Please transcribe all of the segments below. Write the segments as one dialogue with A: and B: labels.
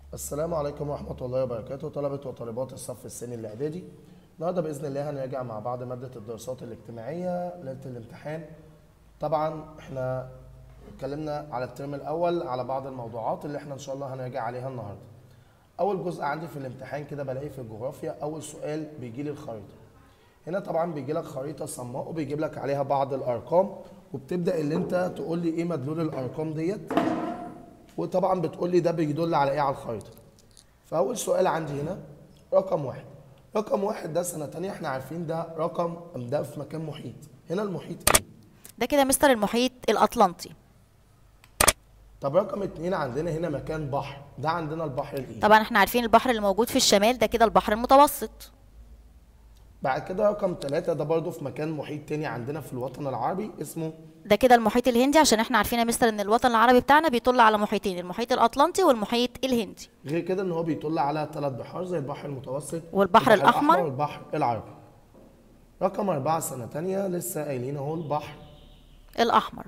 A: السلام عليكم ورحمة الله وبركاته طلبة وطالبات الصف الثاني الإعدادي النهاردة بإذن الله هنراجع مع بعض مادة الدراسات الاجتماعية ليلة الامتحان طبعا احنا اتكلمنا على الترم الأول على بعض الموضوعات اللي احنا إن شاء الله هنراجع عليها النهاردة أول جزء عندي في الامتحان كده بلاقي في الجغرافيا أول سؤال بيجي لي الخريطة هنا طبعا بيجي لك خريطة صماء وبيجيب لك عليها بعض الأرقام وبتبدأ اللي أنت تقول لي إيه مدلول الأرقام ديت وطبعا بتقول لي ده بيدل على ايه على الخريطه فاول سؤال عندي هنا رقم واحد رقم واحد ده سنه تانية احنا عارفين ده رقم ده في مكان محيط هنا المحيط ايه
B: ده كده مستر المحيط الأطلنطي
A: طب رقم اتنين عندنا هنا مكان بحر ده عندنا البحر الايه
B: طبعا احنا عارفين البحر اللي موجود في الشمال ده كده البحر المتوسط
A: بعد كده رقم ثلاثة ده برضو في مكان محيط تاني عندنا في الوطن العربي اسمه
B: ده كده المحيط الهندي عشان احنا عارفين يا مستر ان الوطن العربي بتاعنا بيطل على محيطين المحيط الأطلنطي والمحيط الهندي
A: غير كده ان هو بيطل على ثلاث بحار زي البحر المتوسط
B: والبحر الأحمر.
A: والبحر العربي رقم أربعة سنة تانية لسه قايلين اهو البحر
B: الأحمر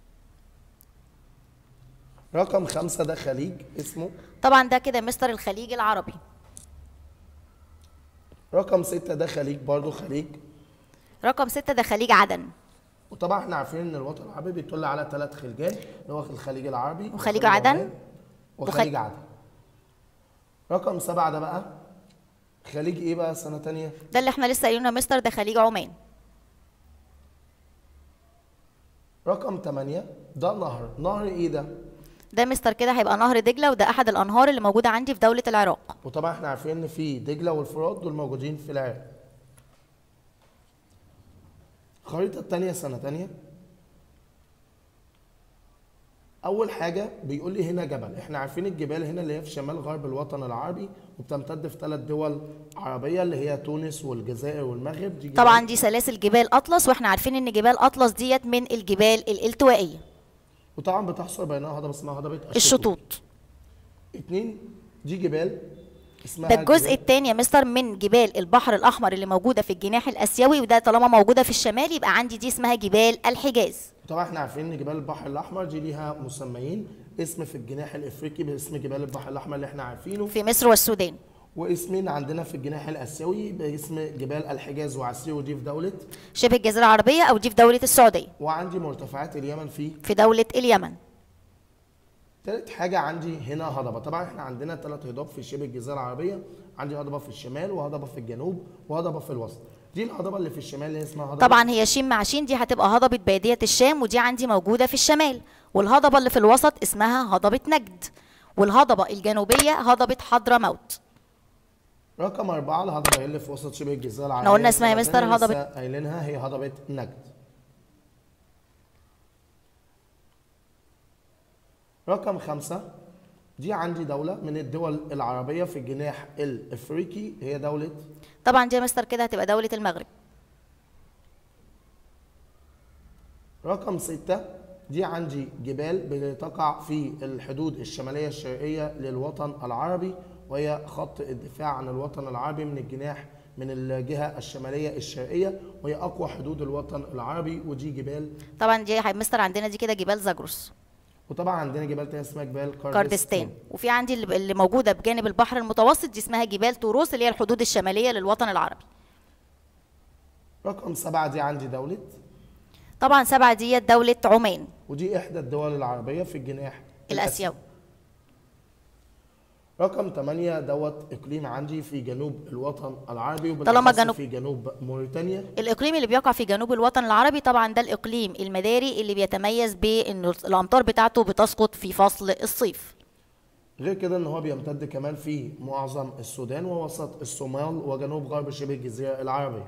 A: رقم خمسة ده خليج اسمه
B: طبعا ده كده مستر الخليج العربي
A: رقم ستة ده خليج برضو خليج
B: رقم ستة ده خليج عدن
A: وطبعا احنا عارفين ان الوطن العربي بيطل على ثلاث خليجان اللي هو الخليج العربي
B: وخليج
A: وخليج
B: عدن
A: عمان وخليج عدن رقم سبعة ده بقى خليج ايه بقى سنة تانية
B: ده اللي احنا لسه قايلينه يا مستر ده خليج عمان
A: رقم ثمانية ده نهر نهر ايه ده
B: ده مستر كده هيبقى نهر دجلة وده أحد الأنهار اللي موجودة عندي في دولة العراق
A: وطبعا احنا عارفين ان في دجلة والفرات دول موجودين في العراق الخريطة التانية سنة تانية أول حاجة بيقول لي هنا جبل، إحنا عارفين الجبال هنا اللي هي في شمال غرب الوطن العربي وبتمتد في ثلاث دول عربية اللي هي تونس والجزائر والمغرب دي جبال
B: طبعا دي سلاسل جبال أطلس واحنا عارفين ان جبال أطلس ديت من الجبال الالتوائية
A: وطبعا بتحصل بينها هضبة اسمها هضبة
B: الشطوط
A: اتنين دي جبال اسمها
B: ده الجزء
A: جبال-
B: الثاني يا مستر من جبال البحر الأحمر اللي موجودة في الجناح الآسيوي وده طالما موجودة في الشمال يبقى عندي دي اسمها جبال الحجاز
A: طبعا احنا عارفين ان جبال البحر الاحمر دي ليها مسميين اسم في الجناح الافريقي باسم جبال البحر الاحمر اللي احنا عارفينه
B: في مصر والسودان
A: واسمين عندنا في الجناح الاسيوي باسم جبال الحجاز وعسير ودي في دوله
B: شبه الجزيرة العربية أو دي في دولة السعودية
A: وعندي مرتفعات اليمن في
B: في دولة اليمن
A: تالت حاجه عندي هنا هضبه طبعا احنا عندنا ثلاث هضاب في شبه الجزيره العربيه عندي هضبه في الشمال وهضبه في الجنوب وهضبه في الوسط دي الهضبه اللي في الشمال اللي اسمها هضبه
B: طبعا هي شين مع شين دي هتبقى هضبة بادية الشام ودي عندي موجودة في الشمال والهضبة اللي في الوسط اسمها هضبة نجد والهضبة الجنوبية هضبة حضرموت
A: رقم أربعة الهضبة اللي في وسط شبه الجزيرة العربية
B: قلنا اسمها يا
A: سنة
B: مستر
A: تانية
B: هضبة-
A: لسه قايلينها هي هضبة نجد رقم خمسة دي عندي دولة من الدول العربية في الجناح الإفريقي هي دولة
B: طبعا دي يا مستر كده هتبقى دولة المغرب
A: رقم ستة دي عندي جبال بتقع في الحدود الشمالية الشرقية للوطن العربي وهي خط الدفاع عن الوطن العربي من الجناح من الجهة الشمالية الشرقية وهي أقوى حدود الوطن العربي ودي جبال
B: طبعا دي يا مستر عندنا دي كده جبال زاجروس
A: وطبعا عندنا جبال تانية اسمها جبال كردستان
B: كردستان وفي عندي اللي اللي موجودة بجانب البحر المتوسط دي اسمها جبال طوروس اللي هي الحدود الشمالية للوطن العربي
A: رقم سبعة دي عندي دولة
B: طبعا سبعة ديت دولة عمان
A: ودي إحدى الدول العربية في الجناح
B: الآسيوي
A: رقم 8 دوت إقليم عندي في جنوب الوطن العربي
B: طالما
A: وبالأخص
B: جنوب-
A: في جنوب موريتانيا
B: الإقليم اللي بيقع في جنوب الوطن العربي طبعا ده الإقليم المداري اللي بيتميز بأن الأمطار بتاعته بتسقط في فصل الصيف
A: غير كده ان هو بيمتد كمان في معظم السودان ووسط الصومال وجنوب غرب شبه الجزيره العربيه.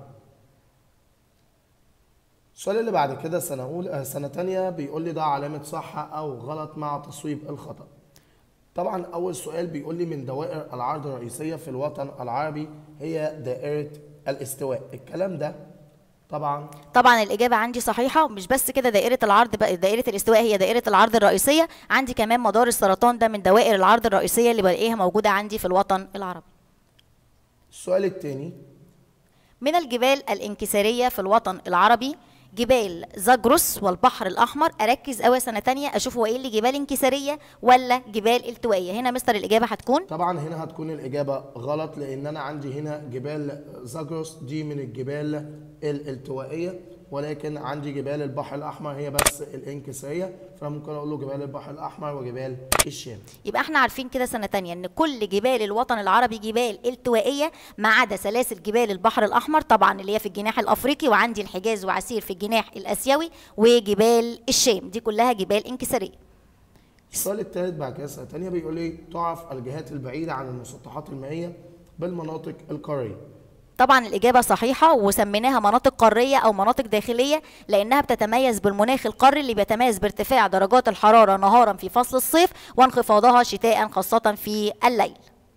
A: السؤال اللي بعد كده سنه اولى سنه تانية بيقول لي ده علامه صح او غلط مع تصويب الخطا. طبعا اول سؤال بيقول لي من دوائر العرض الرئيسيه في الوطن العربي هي دائره الاستواء. الكلام ده طبعا
B: طبعا الإجابة عندي صحيحة مش بس كده دائرة العرض بقى دائرة الاستواء هي دائرة العرض الرئيسية عندي كمان مدار السرطان ده من دوائر العرض الرئيسية اللي بلاقيها موجودة عندي في الوطن العربي
A: السؤال الثاني
B: من الجبال الانكسارية في الوطن العربي جبال زاجروس والبحر الاحمر اركز قوي سنه تانية اشوف هو ايه اللي جبال انكساريه ولا جبال التوائيه هنا مستر الاجابه هتكون
A: طبعا هنا هتكون الإجابة غلط لأن أنا عندي هنا جبال زاجروس دي من الجبال الالتوائية ولكن عندي جبال البحر الأحمر هي بس الانكسارية فأنا ممكن أقول له جبال البحر الأحمر وجبال الشام
B: يبقى احنا عارفين كده سنه تانية ان كل جبال الوطن العربي جبال التوائيه ما عدا سلاسل جبال البحر الاحمر طبعا اللي هي في الجناح الافريقي وعندي الحجاز وعسير في الجناح الاسيوي وجبال الشام دي كلها جبال انكساريه
A: السؤال الثالث بعد كده سنة تانية بيقول لي تعرف الجهات البعيدة عن المسطحات المائية بالمناطق القارية
B: طبعا الإجابة صحيحة وسميناها مناطق قارية أو مناطق داخلية لأنها بتتميز بالمناخ القاري اللي بيتميز بارتفاع درجات الحرارة نهارا في فصل الصيف وانخفاضها شتاء خاصة في الليل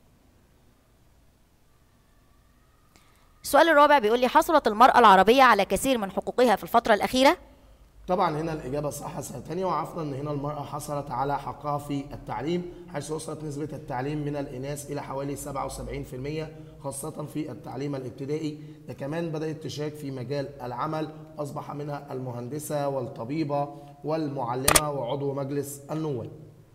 B: السؤال الرابع بيقول لي حصلت المرأة العربية على كثير من حقوقها في الفترة الأخيرة
A: طبعا هنا الإجابة صح سنة تانية وعرفنا إن هنا المرأة حصلت على حقها في التعليم حيث وصلت نسبة التعليم من الإناث إلى حوالي 77% خاصة في التعليم الابتدائي ده كمان بدأت تشارك في مجال العمل أصبح منها المهندسة والطبيبة والمعلمة وعضو مجلس النواب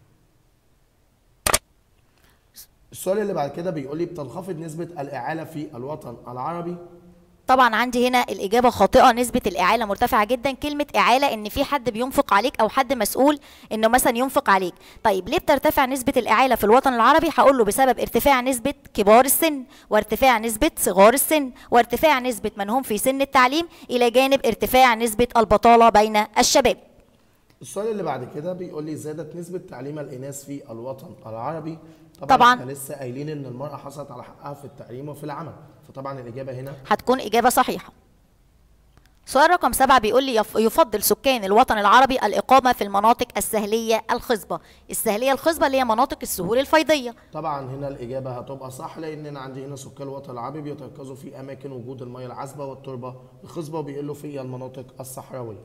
A: السؤال اللي بعد كده بيقول لي بتنخفض نسبة الإعالة في الوطن العربي
B: طبعا عندي هنا الإجابة خاطئة نسبة الإعالة مرتفعة جدا كلمة إعالة إن في حد بينفق عليك أو حد مسؤول إنه مثلا ينفق عليك طيب ليه بترتفع نسبة الإعالة في الوطن العربي هقول له بسبب ارتفاع نسبة كبار السن وارتفاع نسبة صغار السن وارتفاع نسبة من هم في سن التعليم إلى جانب ارتفاع نسبة البطالة بين الشباب
A: السؤال اللي بعد كده بيقول لي زادت نسبة تعليم الإناث في الوطن العربي
B: طبعاً.
A: احنا لسه قايلين إن المرأة حصلت على حقها في التعليم وفي العمل فطبعا الإجابة هنا
B: هتكون إجابة صحيحة سؤال رقم سبعة بيقول لي يف- يفضل سكان الوطن العربي الإقامة في المناطق السهلية الخصبة السهلية الخصبة اللي هي مناطق السهول الفيضية
A: طبعا هنا الإجابة هتبقى صح لأن أنا عندي هنا سكان الوطن العربي بيتركزوا في أماكن وجود المياه العذبة والتربة الخصبة وبيقلوا في المناطق الصحراوية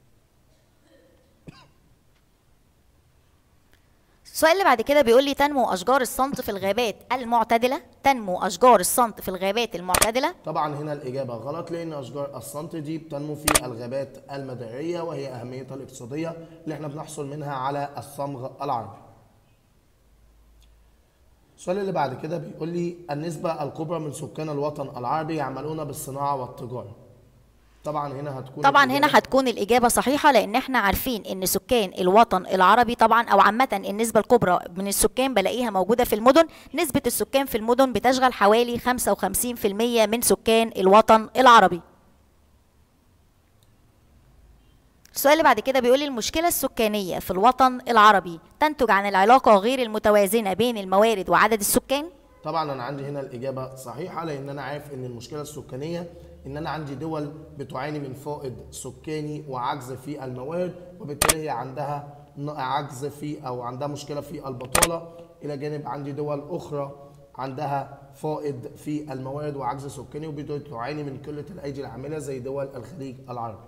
B: السؤال اللي بعد كده بيقول لي تنمو أشجار الصمت في الغابات المعتدلة تنمو أشجار الصمت في الغابات المعتدلة
A: طبعا هنا الإجابة غلط لأن أشجار الصمت دي بتنمو في الغابات المدارية وهي أهميتها الاقتصادية اللي احنا بنحصل منها على الصمغ العربي السؤال اللي بعد كده بيقول لي النسبة الكبرى من سكان الوطن العربي يعملون بالصناعة والتجارة طبعا هنا هتكون
B: طبعا هنا
A: الإجابة-
B: هتكون الإجابة صحيحة لأن احنا عارفين إن سكان الوطن العربي طبعا أو عامة النسبة الكبرى من السكان بلاقيها موجودة في المدن نسبة السكان في المدن بتشغل حوالي 55% من سكان الوطن العربي السؤال اللي بعد كده بيقول لي المشكلة السكانية في الوطن العربي تنتج عن العلاقة غير المتوازنة بين الموارد وعدد السكان
A: طبعا انا عندي هنا الاجابه صحيحه لان انا عارف ان المشكله السكانيه ان انا عندي دول بتعاني من فائض سكاني وعجز في الموارد وبالتالي هي عندها ن- عجز في او عندها مشكله في البطاله الى جانب عندي دول اخرى عندها فائض في الموارد وعجز سكاني وبتعاني من قله الايدي العامله زي دول الخليج العربي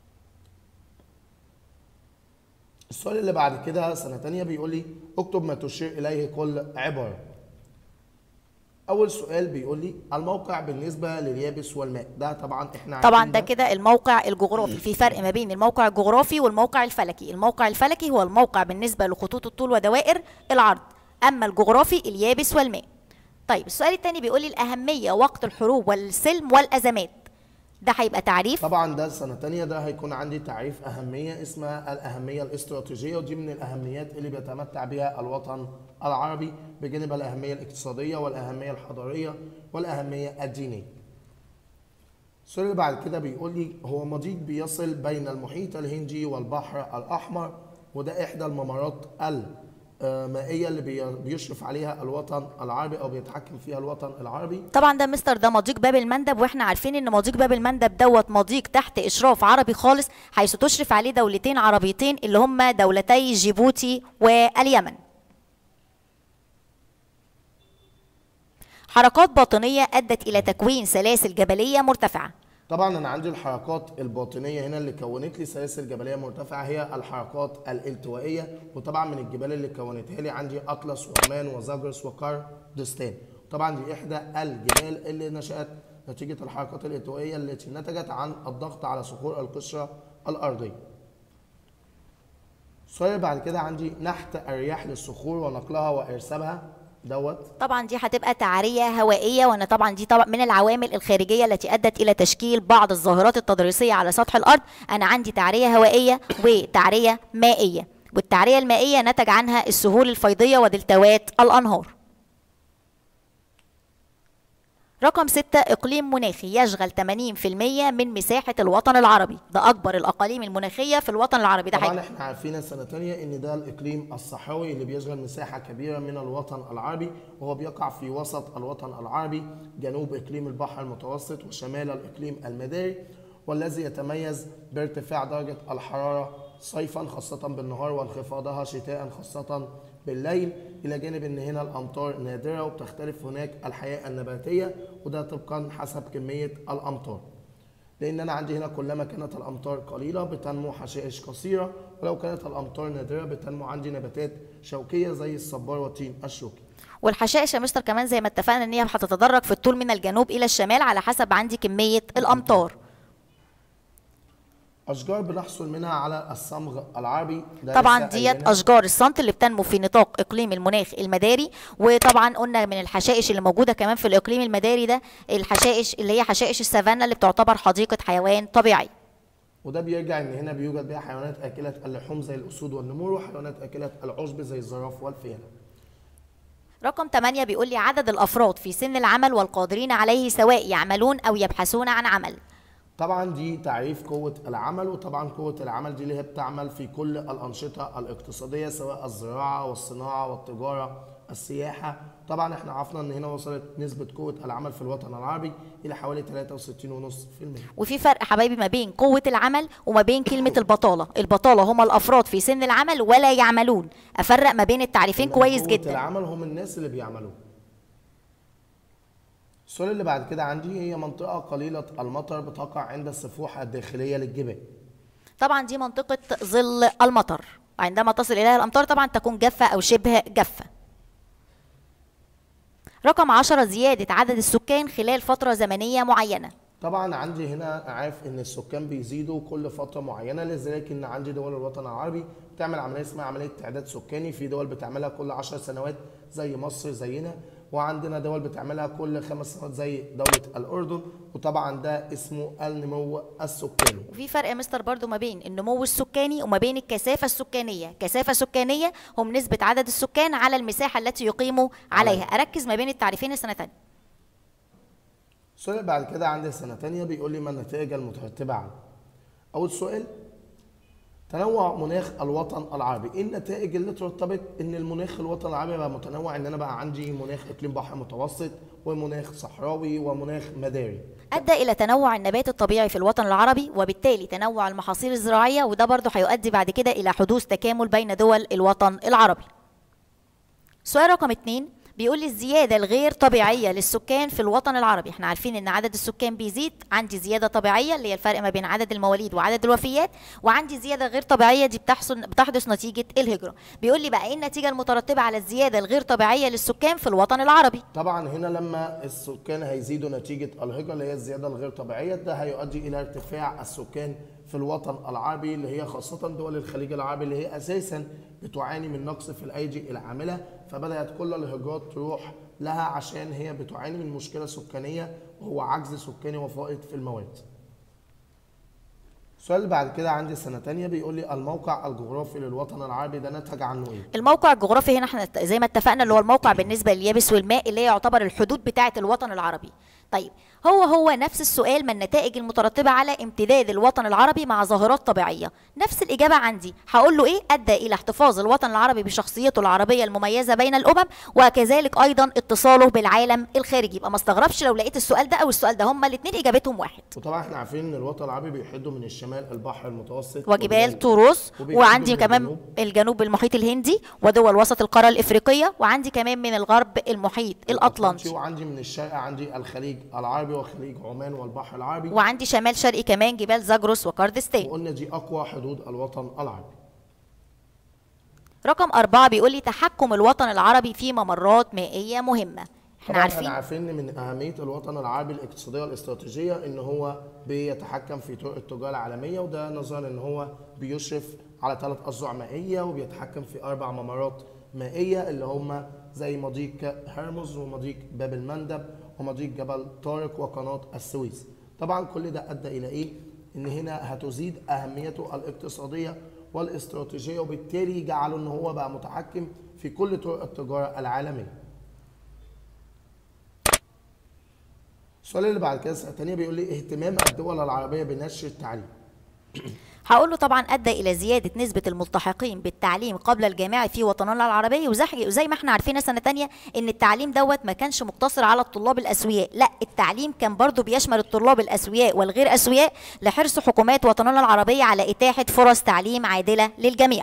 A: السؤال اللي بعد كده سنة تانية بيقول لي اكتب ما تشير إليه كل عبارة أول سؤال بيقول لي الموقع بالنسبة لليابس والماء ده طبعا احنا
B: طبعا
A: عارفين
B: ده كده الموقع الجغرافي في فرق ما بين الموقع الجغرافي والموقع الفلكي الموقع الفلكي هو الموقع بالنسبة لخطوط الطول ودوائر العرض أما الجغرافي اليابس والماء طيب السؤال الثاني بيقول لي الأهمية وقت الحروب والسلم والأزمات ده هيبقى تعريف
A: طبعا ده سنة تانية ده هيكون عندي تعريف أهمية اسمها الأهمية الاستراتيجية ودي من الأهميات اللي بيتمتع بها الوطن العربي بجانب الأهمية الاقتصادية والأهمية الحضارية والأهمية الدينية. السؤال اللي بعد كده بيقول لي هو مضيق بيصل بين المحيط الهندي والبحر الأحمر وده إحدى الممرات المائية اللي بي- بيشرف عليها الوطن العربي أو بيتحكم فيها الوطن العربي
B: طبعا ده مستر ده مضيق باب المندب واحنا عارفين ان مضيق باب المندب دوت مضيق تحت اشراف عربي خالص حيث تشرف عليه دولتين عربيتين اللي هما دولتي جيبوتي واليمن حركات باطنية أدت إلى تكوين سلاسل جبلية مرتفعة
A: طبعا انا عندي الحركات الباطنيه هنا اللي كونت لي سلاسل جبليه مرتفعه هي الحركات الالتوائيه وطبعا من الجبال اللي كونتها لي عندي اطلس وعمان وزاجرس وكردستان طبعا دي احدى الجبال اللي نشات نتيجة الحركات الإتوائية التي نتجت عن الضغط على صخور القشرة الأرضية السؤال اللي بعد كده عندي نحت الرياح للصخور ونقلها وإرسابها دوت
B: طبعا دي هتبقى تعرية هوائية وأن طبعا دي طبعا من العوامل الخارجية التي أدت إلى تشكيل بعض الظاهرات التضاريسية على سطح الأرض أنا عندي تعرية هوائية وتعرية مائية والتعرية المائية نتج عنها السهول الفيضية ودلتوات الأنهار رقم ستة إقليم مناخي يشغل 80% من مساحة الوطن العربي ده أكبر الأقاليم المناخية في الوطن العربي ده
A: طبعا
B: حقيقي
A: احنا عارفين السنة تانية ان ده الإقليم الصحراوي اللي بيشغل مساحة كبيرة من الوطن العربي وهو بيقع في وسط الوطن العربي جنوب إقليم البحر المتوسط وشمال الإقليم المداري والذي يتميز بارتفاع درجة الحرارة صيفا خاصة بالنهار وانخفاضها شتاء خاصة بالليل إلى جانب أن هنا الأمطار نادرة وبتختلف هناك الحياة النباتية وده طبقا حسب كمية الأمطار لأن أنا عندي هنا كلما كانت الأمطار قليلة بتنمو حشائش قصيرة ولو كانت الأمطار نادرة بتنمو عندي نباتات شوكية زي الصبار والتين الشوكي
B: والحشائش يا مستر كمان زي ما اتفقنا ان هي هتتدرج في الطول من الجنوب الى الشمال على حسب عندي كميه الامطار
A: أشجار بنحصل منها على الصمغ العربي ده
B: طبعا
A: لسه
B: ديت
A: قايلينها.
B: اشجار الصمت اللي بتنمو في نطاق اقليم المناخ المداري وطبعا قلنا من الحشائش اللي موجوده كمان في الاقليم المداري ده الحشائش اللي هي حشائش السافانا اللي بتعتبر حديقه حيوان طبيعي
A: وده بيرجع ان هنا بيوجد بقى حيوانات اكله اللحوم زي الاسود والنمور وحيوانات اكله العشب زي الزراف والفيله
B: رقم 8 بيقول لي عدد الافراد في سن العمل والقادرين عليه سواء يعملون او يبحثون عن عمل
A: طبعا دي تعريف قوه العمل وطبعا قوه العمل دي اللي هي بتعمل في كل الانشطه الاقتصاديه سواء الزراعه والصناعه والتجاره السياحه طبعا احنا عرفنا ان هنا وصلت نسبه قوه العمل في الوطن العربي الى حوالي 63.5%
B: وفي فرق حبايبي ما بين قوة العمل وما بين كلمة البطالة البطالة هم الأفراد في سن العمل ولا يعملون أفرق ما بين التعريفين
A: إنما
B: كويس
A: قوة
B: جدا
A: العمل هم الناس اللي بيعملوه السؤال اللي بعد كده عندي هي منطقة قليلة المطر بتقع عند السفوح الداخلية للجبال
B: طبعا دي منطقة ظل المطر عندما تصل إليها الأمطار طبعا تكون جافة أو شبه جافة رقم عشرة زيادة عدد السكان خلال فترة زمنية معينة
A: طبعا عندي هنا عارف ان السكان بيزيدوا كل فترة معينة لذلك ان عندي دول الوطن العربي بتعمل عملية اسمها عملية تعداد سكاني في دول بتعملها كل 10 سنوات زي مصر زينا وعندنا دول بتعملها كل خمس سنوات زي دولة الأردن وطبعا ده اسمه النمو السكاني
B: وفي فرق يا مستر برضو ما بين النمو السكاني وما بين الكثافة السكانية كثافة سكانية هم نسبة عدد السكان على المساحة التي يقيموا عليها أركز ما بين التعريفين السنة تانية
A: السؤال اللي بعد كده عندي سنة تانية بيقول لي ما النتائج المترتبة عنه أول سؤال تنوع مناخ الوطن العربي ايه النتائج اللي ترتبط ان المناخ الوطن العربي بقى متنوع ان انا بقى عندي مناخ اقليم بحر متوسط ومناخ صحراوي ومناخ مداري
B: أدى إلى تنوع النبات الطبيعي في الوطن العربي وبالتالي تنوع المحاصيل الزراعية وده برضه هيؤدي بعد كده إلى حدوث تكامل بين دول الوطن العربي سؤال رقم اتنين بيقول لي الزيادة الغير طبيعية للسكان في الوطن العربي احنا عارفين ان عدد السكان بيزيد عندي زيادة طبيعية اللي هي الفرق ما بين عدد المواليد وعدد الوفيات وعندي زيادة غير طبيعية دي بتحصل بتحدث نتيجة الهجرة بيقول لي بقى ايه النتيجة المترتبة على الزيادة الغير طبيعية للسكان في الوطن العربي
A: طبعا هنا لما السكان هيزيدوا نتيجة الهجرة اللي هي الزيادة الغير طبيعية ده هيؤدي إلى ارتفاع السكان في الوطن العربي اللي هي خاصة دول الخليج العربي اللي هي أساسا بتعاني من نقص في الأيدي العاملة فبدأت كل الهجرات تروح لها عشان هي بتعاني من مشكلة سكانية وهو عجز سكاني وفائض في المواد السؤال اللي بعد كده عندي سنة تانية بيقول لي الموقع الجغرافي للوطن العربي ده نتج عنه ايه؟
B: الموقع الجغرافي هنا احنا زي ما اتفقنا اللي هو الموقع بالنسبه لليابس والماء اللي هي يعتبر الحدود بتاعه الوطن العربي طيب هو هو نفس السؤال ما النتائج المترتبه على امتداد الوطن العربي مع ظاهرات طبيعيه نفس الاجابه عندي هقول له ايه ادى الى احتفاظ الوطن العربي بشخصيته العربيه المميزه بين الامم وكذلك ايضا اتصاله بالعالم الخارجي يبقى ما استغربش لو لقيت السؤال ده او السؤال ده هما الاثنين اجابتهم واحد
A: وطبعا احنا عارفين ان الوطن العربي بيحده من الشمال البحر المتوسط
B: وجبال طوروس
A: وبيحده
B: وعندي
A: من
B: كمان
A: الجنوب.
B: الجنوب المحيط الهندي ودول وسط القاره الافريقيه وعندي كمان من الغرب المحيط الاطلنطي
A: وعندي من الشرق عندي الخليج العربي وخليج عمان والبحر العربي
B: وعندي شمال شرقي كمان جبال زاجروس وكردستان
A: وقلنا دي اقوى حدود الوطن العربي
B: رقم أربعة بيقول لي تحكم الوطن العربي في ممرات مائية مهمة احنا
A: طبعا
B: عارفين
A: احنا عارفين ان من اهميه الوطن العربي الاقتصاديه والاستراتيجيه ان هو بيتحكم في طرق التجاره العالميه وده نظرا ان هو بيشرف على ثلاث اذرع مائيه وبيتحكم في اربع ممرات مائيه اللي هم زي مضيق هرمز ومضيق باب المندب ومضيق جبل طارق وقناه السويس. طبعا كل ده ادى الى ايه؟ ان هنا هتزيد اهميته الاقتصاديه والاستراتيجيه وبالتالي جعله ان هو بقى متحكم في كل طرق التجاره العالميه. السؤال اللي بعد كده السنه الثانيه بيقول لي اهتمام الدول العربيه بنشر التعليم
B: هقول له طبعا ادى الى زياده نسبه الملتحقين بالتعليم قبل الجامعي في وطننا العربي وزي وزي ما احنا عارفين سنه تانية ان التعليم دوت ما كانش مقتصر على الطلاب الاسوياء لا التعليم كان برضو بيشمل الطلاب الاسوياء والغير اسوياء لحرص حكومات وطننا العربيه على اتاحه فرص تعليم عادله للجميع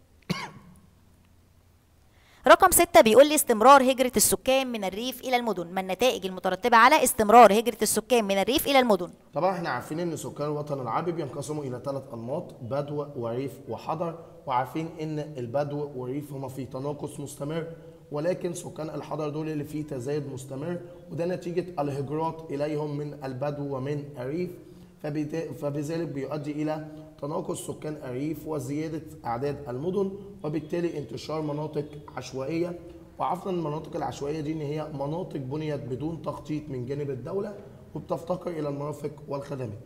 B: رقم ستة بيقول لي استمرار هجرة السكان من الريف إلى المدن ما النتائج المترتبة على استمرار هجرة السكان من الريف إلى المدن
A: طبعا احنا عارفين ان سكان الوطن العربي بينقسموا الى ثلاث انماط بدو وريف وحضر وعارفين ان البدو والريف هما في تناقص مستمر ولكن سكان الحضر دول اللي فيه تزايد مستمر وده نتيجة الهجرات إليهم من البدو ومن الريف فبت- فبذلك بيؤدي إلى تناقص سكان الريف وزيادة أعداد المدن وبالتالي انتشار مناطق عشوائية وعفوا المناطق العشوائية دي إن هي مناطق بنيت بدون تخطيط من جانب الدولة وبتفتقر إلى المرافق والخدمات.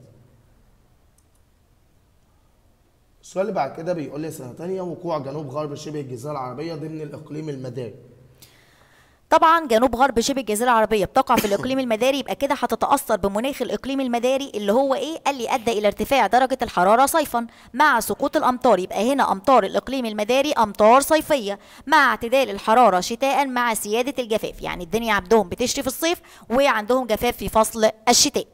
A: السؤال اللي بعد كده بيقول لي سنة تانية وقوع جنوب غرب شبه الجزيرة العربية ضمن الإقليم المداري.
B: طبعا جنوب غرب شبه الجزيره العربيه بتقع في الاقليم المداري يبقى كده هتتاثر بمناخ الاقليم المداري اللي هو ايه قال لي ادى الى ارتفاع درجه الحراره صيفا مع سقوط الامطار يبقى هنا امطار الاقليم المداري امطار صيفيه مع اعتدال الحراره شتاء مع سياده الجفاف يعني الدنيا عندهم بتشتي في الصيف وعندهم جفاف في فصل الشتاء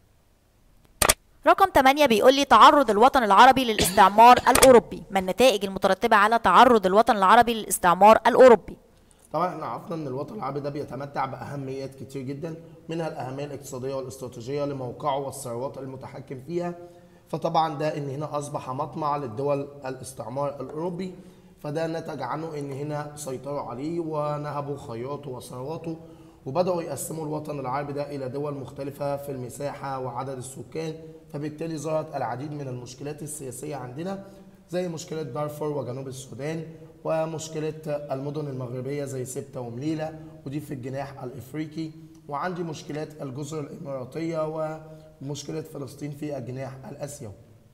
B: رقم 8 بيقول لي تعرض الوطن العربي للاستعمار الاوروبي ما النتائج المترتبه على تعرض الوطن العربي للاستعمار الاوروبي
A: طبعا احنا عرفنا ان الوطن العربي ده بيتمتع باهميات كتير جدا منها الاهميه الاقتصاديه والاستراتيجيه لموقعه والثروات المتحكم فيها فطبعا ده ان هنا اصبح مطمع للدول الاستعمار الاوروبي فده نتج عنه ان هنا سيطروا عليه ونهبوا خيراته وثرواته وبداوا يقسموا الوطن العربي ده الى دول مختلفه في المساحه وعدد السكان فبالتالي ظهرت العديد من المشكلات السياسيه عندنا زي مشكله دارفور وجنوب السودان ومشكله المدن المغربيه زي سبته ومليله ودي في الجناح الافريقي وعندي مشكلات الجزر الاماراتيه ومشكله فلسطين في الجناح الاسيوي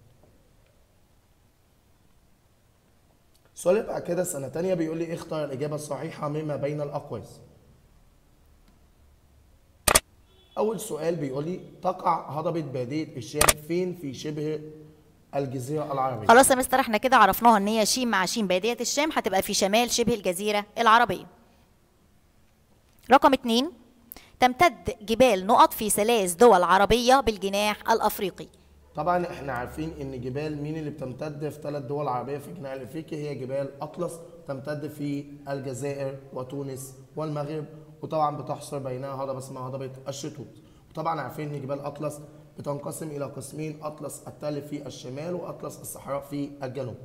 A: السؤال اللي بعد كده سنه تانية بيقول لي اختر الاجابه الصحيحه مما بين الاقواس اول سؤال بيقول لي تقع هضبه باديه الشام فين في شبه الجزيره العربيه
B: خلاص يا مستر احنا كده عرفناها ان هي شيم مع شيم بادية الشام هتبقى في شمال شبه الجزيرة العربية رقم اتنين تمتد جبال نقط في ثلاث دول عربية بالجناح الأفريقي
A: طبعا احنا عارفين ان جبال مين اللي بتمتد في ثلاث دول عربيه في الجناح الافريقي هي جبال اطلس تمتد في الجزائر وتونس والمغرب وطبعا بتحصر بينها هضبه اسمها هضبه الشتوت وطبعا عارفين ان جبال اطلس بتنقسم الى قسمين اطلس التل في الشمال واطلس الصحراء في الجنوب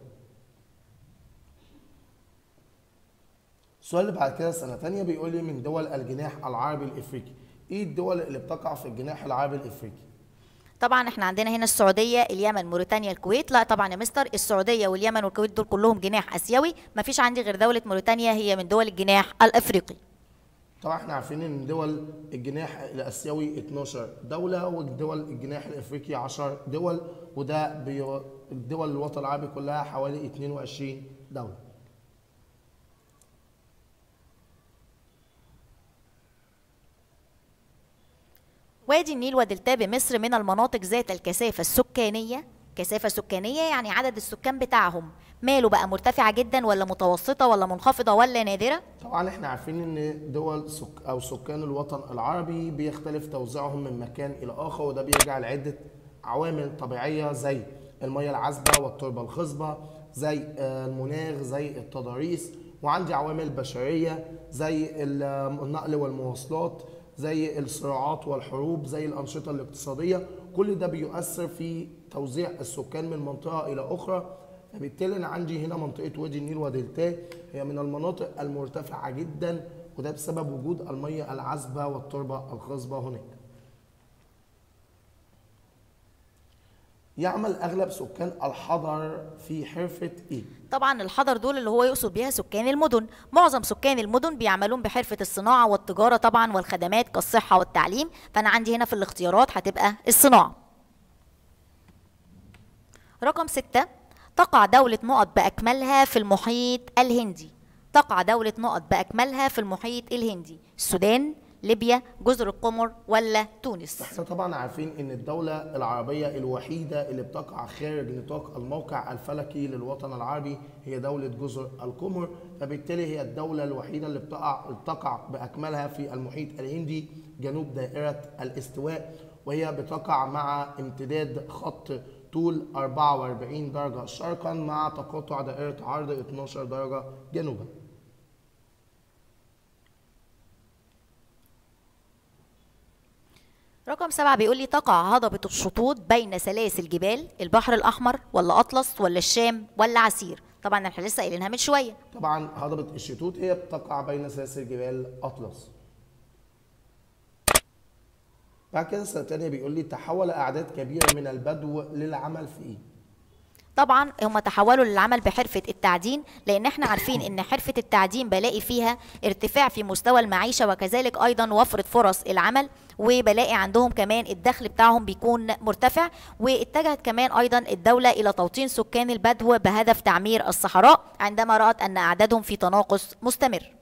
A: السؤال اللي بعد كده سنه تانية بيقول لي من دول الجناح العربي الافريقي ايه الدول اللي بتقع في الجناح العربي الافريقي
B: طبعا احنا عندنا هنا السعودية اليمن موريتانيا الكويت لا طبعا يا مستر السعودية واليمن والكويت دول كلهم جناح آسيوي مفيش عندي غير دولة موريتانيا هي من دول الجناح الأفريقي
A: طبعا احنا عارفين ان دول الجناح الاسيوي 12 دوله ودول الجناح الافريقي 10 دول وده بي... الدول الوطن العربي كلها حوالي 22 دوله
B: وادي النيل ودلتا بمصر من المناطق ذات الكثافة السكانية كثافة سكانية يعني عدد السكان بتاعهم ماله بقى مرتفعة جدا ولا متوسطة ولا منخفضة ولا نادرة
A: طبعا احنا عارفين ان دول سك... او سكان الوطن العربي بيختلف توزيعهم من مكان الى اخر وده بيرجع لعده عوامل طبيعيه زي الميه العذبه والتربه الخصبه زي آه، المناخ زي التضاريس وعندي عوامل بشريه زي ال- النقل والمواصلات زي الصراعات والحروب زي الانشطه الاقتصاديه كل ده بيؤثر في توزيع السكان من منطقه الى اخرى فبالتالي انا عندي هنا منطقه وادي النيل ودلتاه هي من المناطق المرتفعه جدا وده بسبب وجود المية العذبة والتربة الخصبة هناك يعمل أغلب سكان الحضر في حرفة إيه؟
B: طبعا الحضر دول اللي هو يقصد بيها سكان المدن معظم سكان المدن بيعملون بحرفة الصناعة والتجارة طبعا والخدمات كالصحة والتعليم فأنا عندي هنا في الاختيارات هتبقى الصناعة رقم ستة تقع دولة نقط بأكملها في المحيط الهندي تقع دولة نقط بأكملها في المحيط الهندي السودان ليبيا جزر القمر ولا تونس
A: احنا طبعا عارفين ان الدولة العربية الوحيدة اللي بتقع خارج نطاق الموقع الفلكي للوطن العربي هي دولة جزر القمر فبالتالي هي الدولة الوحيدة اللي بتقع بتقع بأكملها في المحيط الهندي جنوب دائرة الاستواء وهي بتقع مع امتداد خط طول 44 درجة شرقا مع تقاطع دائرة عرض 12 درجة جنوبا
B: رقم سبعة بيقول لي تقع هضبة الشطوط بين سلاسل جبال البحر الأحمر ولا أطلس ولا الشام ولا عسير طبعا احنا لسه قايلينها من شوية
A: طبعا هضبة الشتوت هي بتقع بين سلاسل جبال أطلس بعد كده السنة التانية بيقول لي تحول أعداد كبيرة من البدو للعمل في إيه؟
B: طبعا هم تحولوا للعمل بحرفة التعدين لأن احنا عارفين إن حرفة التعدين بلاقي فيها ارتفاع في مستوى المعيشة وكذلك أيضا وفرة فرص العمل وبلاقي عندهم كمان الدخل بتاعهم بيكون مرتفع واتجهت كمان أيضا الدولة إلى توطين سكان البدو بهدف تعمير الصحراء عندما رأت أن أعدادهم في تناقص مستمر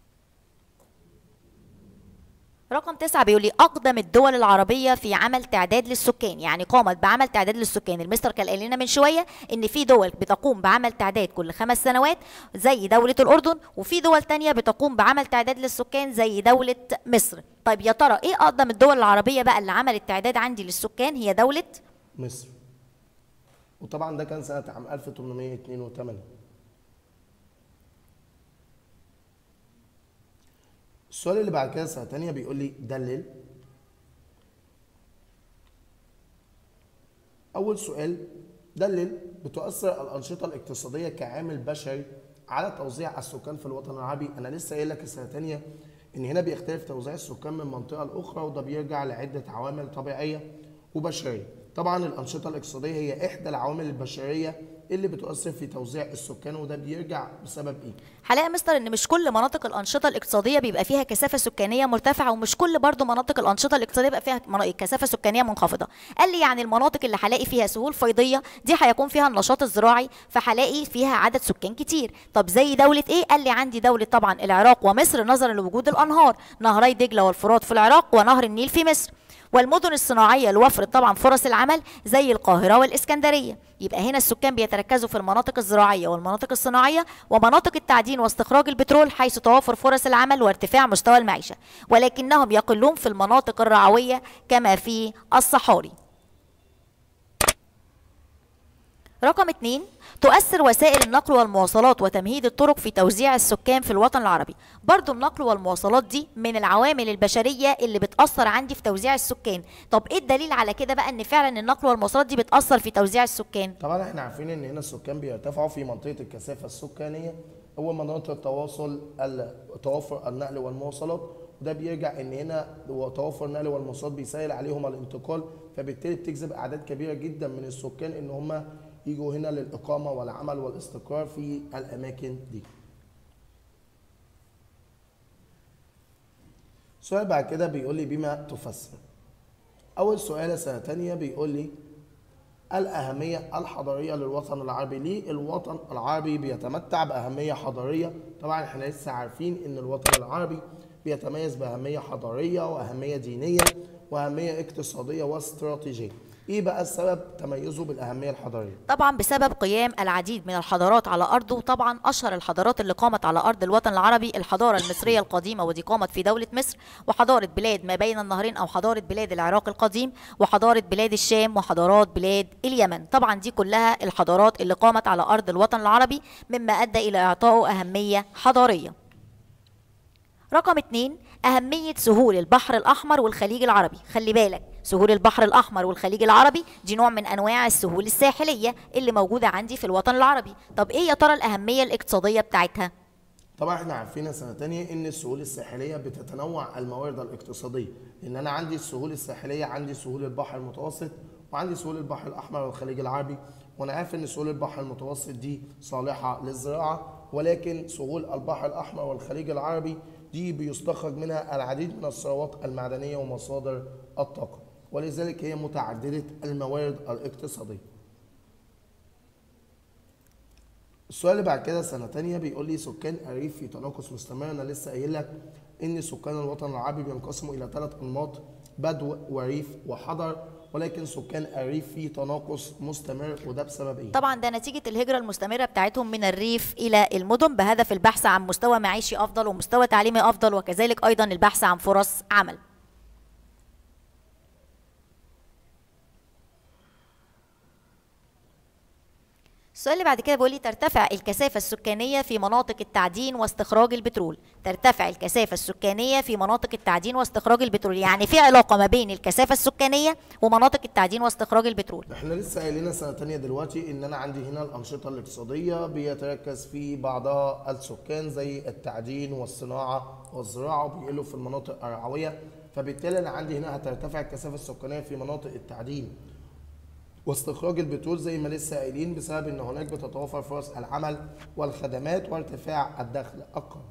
B: رقم تسعة بيقول لي أقدم الدول العربية في عمل تعداد للسكان يعني قامت بعمل تعداد للسكان المستر كان قايل لنا من شوية إن في دول بتقوم بعمل تعداد كل خمس سنوات زي دولة الأردن وفي دول تانية بتقوم بعمل تعداد للسكان زي دولة مصر طيب يا ترى إيه أقدم الدول العربية بقى اللي عملت تعداد عندي للسكان هي دولة
A: مصر وطبعا ده كان سنة عام 1882 السؤال اللي بعد كده سنة تانية بيقول لي دلل أول سؤال دلل بتؤثر الأنشطة الاقتصادية كعامل بشري على توزيع السكان في الوطن العربي أنا لسه قايل لك السنة التانية إن هنا بيختلف توزيع السكان من منطقة لأخرى وده بيرجع لعدة عوامل طبيعية وبشرية طبعا الأنشطة الاقتصادية هي إحدى العوامل البشرية اللي بتؤثر في توزيع السكان وده بيرجع بسبب إيه؟
B: هلاقي مستر ان مش كل مناطق الانشطه الاقتصاديه بيبقى فيها كثافه سكانيه مرتفعه ومش كل برضو مناطق الانشطه الاقتصاديه بيبقى فيها منا- كثافه سكانيه منخفضه قال لي يعني المناطق اللي هلاقي فيها سهول فيضيه دي هيكون فيها النشاط الزراعي فهلاقي فيها عدد سكان كتير طب زي دوله ايه قال لي عندي دوله طبعا العراق ومصر نظرا لوجود الانهار نهري دجله والفرات في العراق ونهر النيل في مصر والمدن الصناعية اللي وفرت طبعا فرص العمل زي القاهرة والإسكندرية يبقى هنا السكان بيتركزوا في المناطق الزراعية والمناطق الصناعية ومناطق التعدين واستخراج البترول حيث توافر فرص العمل وارتفاع مستوى المعيشة ولكنهم يقلون في المناطق الرعوية كما في الصحاري رقم اتنين تؤثر وسائل النقل والمواصلات وتمهيد الطرق في توزيع السكان في الوطن العربي برضو النقل والمواصلات دي من العوامل البشرية اللي بتأثر عندي في توزيع السكان طب ايه الدليل على كده بقى ان فعلا النقل والمواصلات دي بتأثر في توزيع السكان
A: طبعا احنا عارفين ان هنا السكان بيرتفعوا في منطقه الكثافه السكانيه هو مناطق التواصل ال- توافر النقل والمواصلات وده بيرجع ان هنا هو توافر النقل والمواصلات بيسهل عليهم الانتقال فبالتالي بتجذب اعداد كبيره جدا من السكان ان هم يجوا هنا للاقامه والعمل والاستقرار في الاماكن دي. السؤال بعد كده بيقول لي بما تفسر. اول سؤال سنه تانية بيقول لي الأهمية الحضارية للوطن العربي ليه الوطن العربي بيتمتع بأهمية حضارية طبعا احنا لسه عارفين ان الوطن العربي بيتميز بأهمية حضارية وأهمية دينية وأهمية اقتصادية واستراتيجية ايه بقى السبب تميزه بالأهمية الحضارية
B: طبعا بسبب قيام العديد من الحضارات على ارضه وطبعا اشهر الحضارات اللي قامت على ارض الوطن العربي الحضاره المصريه القديمه ودي قامت في دوله مصر وحضاره بلاد ما بين النهرين او حضاره بلاد العراق القديم وحضاره بلاد الشام وحضارات بلاد اليمن طبعا دي كلها الحضارات اللي قامت على ارض الوطن العربي مما ادى الى اعطائه اهميه حضاريه رقم اتنين أهمية سهول البحر الأحمر والخليج العربي خلي بالك سهول البحر الأحمر والخليج العربي دي نوع من أنواع السهول الساحلية اللي موجودة عندي في الوطن العربي طب إيه يا ترى الأهمية الاقتصادية بتاعتها؟
A: طبعا احنا عارفين يا سنه تانية ان السهول الساحليه بتتنوع الموارد الاقتصاديه لان انا عندي السهول الساحليه عندي سهول البحر المتوسط وعندي سهول البحر الاحمر والخليج العربي وانا عارف ان سهول البحر المتوسط دي صالحه للزراعه ولكن سهول البحر الاحمر والخليج العربي دي بيستخرج منها العديد من الثروات المعدنيه ومصادر الطاقه ولذلك هي متعدده الموارد الاقتصاديه السؤال اللي بعد كده سنة تانية بيقول لي سكان الريف في تناقص مستمر أنا لسه قايل لك إن سكان الوطن العربي بينقسموا إلى ثلاث أنماط بدو وريف وحضر ولكن سكان الريف في تناقص مستمر وده بسبب إيه؟
B: طبعا ده نتيجة الهجرة المستمرة بتاعتهم من الريف إلى المدن بهدف البحث عن مستوى معيشي أفضل ومستوى تعليمي أفضل وكذلك أيضا البحث عن فرص عمل السؤال اللي بعد كده بيقول لي ترتفع الكثافة السكانية في مناطق التعدين واستخراج البترول ترتفع الكثافة السكانية في مناطق التعدين واستخراج البترول يعني في علاقة ما بين الكثافة السكانية ومناطق التعدين واستخراج البترول
A: احنا لسه قايلين سنة تانية دلوقتي ان انا عندي هنا الانشطة الاقتصادية بيتركز في بعضها السكان زي التعدين والصناعة والزراعة وبيقلوا في المناطق الرعوية فبالتالي انا عندي هنا هترتفع الكثافة السكانية في مناطق التعدين واستخراج البترول زي ما لسه قايلين بسبب ان هناك بتتوافر فرص العمل والخدمات وارتفاع الدخل اقل.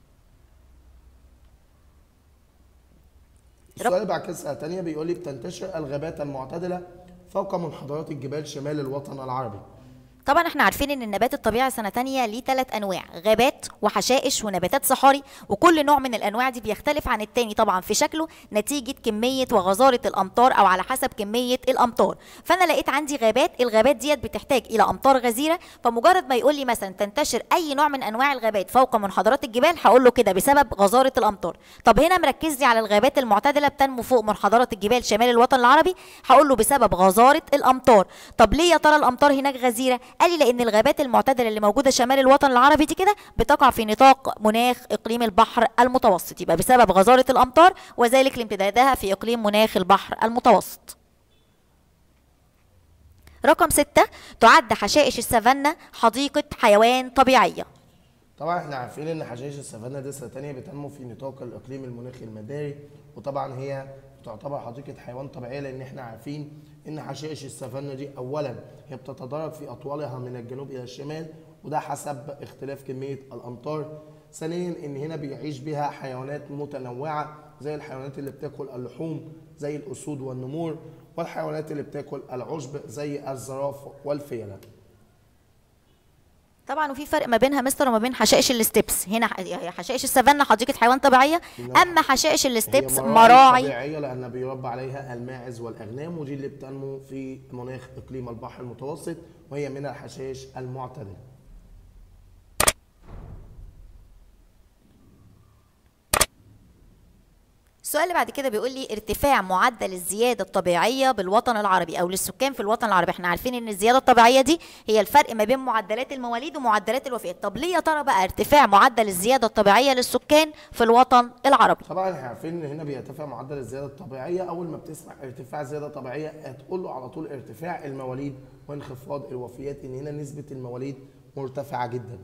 A: السؤال اللي بعد كده سنة تانية بيقول لي بتنتشر الغابات المعتدلة فوق منحدرات الجبال شمال الوطن العربي.
B: طبعا احنا عارفين ان النبات الطبيعي سنه تانية ليه ثلاث انواع غابات وحشائش ونباتات صحاري وكل نوع من الانواع دي بيختلف عن التاني طبعا في شكله نتيجه كميه وغزاره الامطار او على حسب كميه الامطار فانا لقيت عندي غابات الغابات ديت بتحتاج الى امطار غزيره فمجرد ما يقول لي مثلا تنتشر اي نوع من انواع الغابات فوق منحدرات الجبال هقول له كده بسبب غزاره الامطار طب هنا مركز لي على الغابات المعتدله بتنمو فوق منحدرات الجبال شمال الوطن العربي هقول له بسبب غزاره الامطار طب ليه يا ترى الامطار هناك غزيره قال لي لان الغابات المعتدله اللي موجوده شمال الوطن العربي دي كده بتقع في نطاق مناخ اقليم البحر المتوسط يبقى بسبب غزاره الامطار وذلك لامتدادها في اقليم مناخ البحر المتوسط رقم ستة تعد حشائش السافانا حديقة حيوان طبيعية
A: طبعا احنا عارفين ان حشائش السافانا دي سنة تانية بتنمو في نطاق الاقليم المناخي المداري وطبعا هي تعتبر حديقة حيوان طبيعية لان احنا عارفين ان حشائش السافانا دي اولا هي بتتدرج في اطوالها من الجنوب الى الشمال وده حسب اختلاف كمية الامطار ثانيا ان هنا بيعيش بها حيوانات متنوعة زي الحيوانات اللي بتاكل اللحوم زي الاسود والنمور والحيوانات اللي بتاكل العشب زي الزراف والفيلة
B: طبعا وفي فرق ما بينها مستر وما بين حشائش الستبس هنا ح- حشائش السافانا حديقة حيوان طبيعية اما حشائش الستبس
A: هي
B: مراعي
A: طبيعية لأن بيربى عليها الماعز والأغنام ودي اللي بتنمو في مناخ إقليم البحر المتوسط وهي من الحشائش المعتدلة.
B: السؤال اللي بعد كده بيقول لي ارتفاع معدل الزيادة الطبيعية بالوطن العربي أو للسكان في الوطن العربي احنا عارفين ان الزيادة الطبيعية دي هي الفرق ما بين معدلات المواليد ومعدلات الوفيات طب ليه يا ترى بقى ارتفاع معدل الزيادة الطبيعية للسكان في الوطن العربي
A: طبعا احنا عارفين ان هنا بيرتفع معدل الزياده الطبيعيه اول ما بتسمع ارتفاع زياده طبيعيه هتقول له على طول ارتفاع المواليد وانخفاض الوفيات ان هنا نسبه المواليد مرتفعه جدا.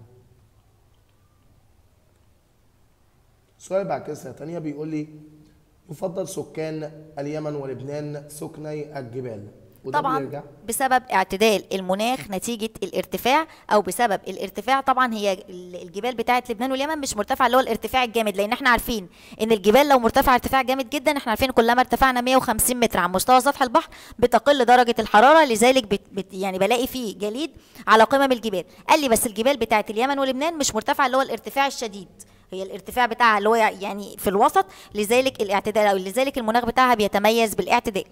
A: السؤال بعد كده سنه ثانيه بيقول لي يفضل سكان اليمن ولبنان سكني الجبال وده
B: طبعا
A: بيرجع
B: بسبب اعتدال المناخ نتيجة الارتفاع او بسبب الارتفاع طبعا هي ال- الجبال بتاعه لبنان واليمن مش مرتفعة اللي هو الارتفاع الجامد لان احنا عارفين ان الجبال لو مرتفعة ارتفاع جامد جدا احنا عارفين كلما ارتفعنا 150 متر عن مستوى سطح البحر بتقل درجة الحرارة لذلك بت بت يعني بلاقي فيه جليد على قمم الجبال قال لي بس الجبال بتاعه اليمن ولبنان مش مرتفعة اللي هو الارتفاع الشديد هي الارتفاع بتاعها اللي هو يعني في الوسط لذلك الاعتدال او لذلك المناخ بتاعها بيتميز بالاعتدال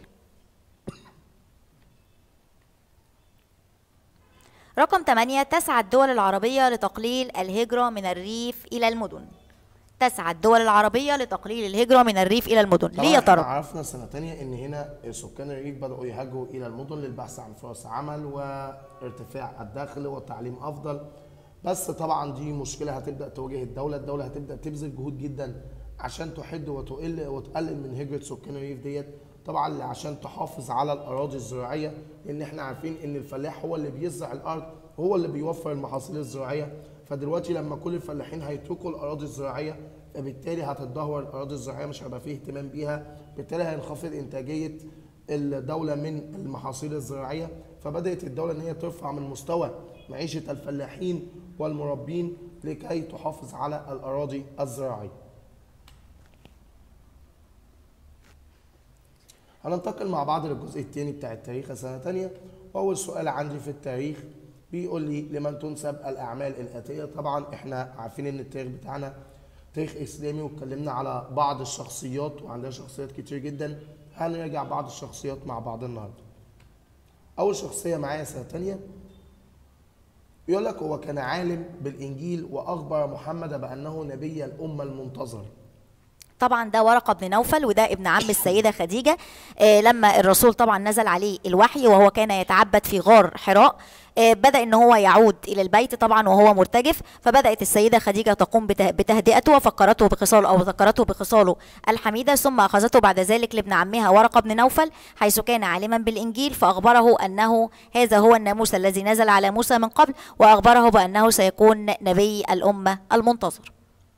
B: رقم 8 تسعى الدول العربية لتقليل الهجرة من الريف إلى المدن تسعى الدول العربية لتقليل الهجرة من الريف إلى المدن ليه يا
A: طبعاً
B: ترى؟
A: احنا عرفنا سنة تانية ان هنا سكان الريف بدأوا يهاجروا الى المدن للبحث عن فرص عمل وارتفاع الدخل وتعليم افضل بس طبعا دي مشكلة هتبدأ تواجه الدولة الدولة هتبدأ تبذل جهود جدا عشان تحد وتقل وتقلل من هجرة سكان الريف ديت طبعا عشان تحافظ على الاراضي الزراعيه لان احنا عارفين ان الفلاح هو اللي بيزرع الارض هو اللي بيوفر المحاصيل الزراعيه فدلوقتي لما كل الفلاحين هيتركوا الاراضي الزراعيه فبالتالي هتتدهور الاراضي الزراعيه مش هيبقى فيه اهتمام بيها بالتالي هينخفض انتاجيه الدوله من المحاصيل الزراعيه فبدات الدوله ان هي ترفع من مستوى معيشه الفلاحين والمربين لكي تحافظ على الاراضي الزراعيه هننتقل مع بعض للجزء الثاني بتاع التاريخ سنة تانية وأول سؤال عندي في التاريخ بيقول لي لمن تنسب الأعمال الآتية طبعا احنا عارفين إن التاريخ بتاعنا تاريخ إسلامي واتكلمنا على بعض الشخصيات وعندنا شخصيات كتير جدا هنراجع بعض الشخصيات مع بعض النهاردة أول شخصية معايا سنة تانية يقول لك هو كان عالم بالإنجيل وأخبر محمد بأنه نبي الأمة المنتظر
B: طبعا ده ورقه بن نوفل وده ابن عم السيده خديجه آه لما الرسول طبعا نزل عليه الوحي وهو كان يتعبد في غار حراء آه بدا ان هو يعود الى البيت طبعا وهو مرتجف فبدات السيده خديجه تقوم بته- بتهدئته وفكرته بخصاله او ذكرته بخصاله الحميده ثم اخذته بعد ذلك لابن عمها ورقه بن نوفل حيث كان عالما بالانجيل فاخبره انه هذا هو الناموس الذي نزل على موسى من قبل واخبره بانه سيكون نبي الامه المنتظر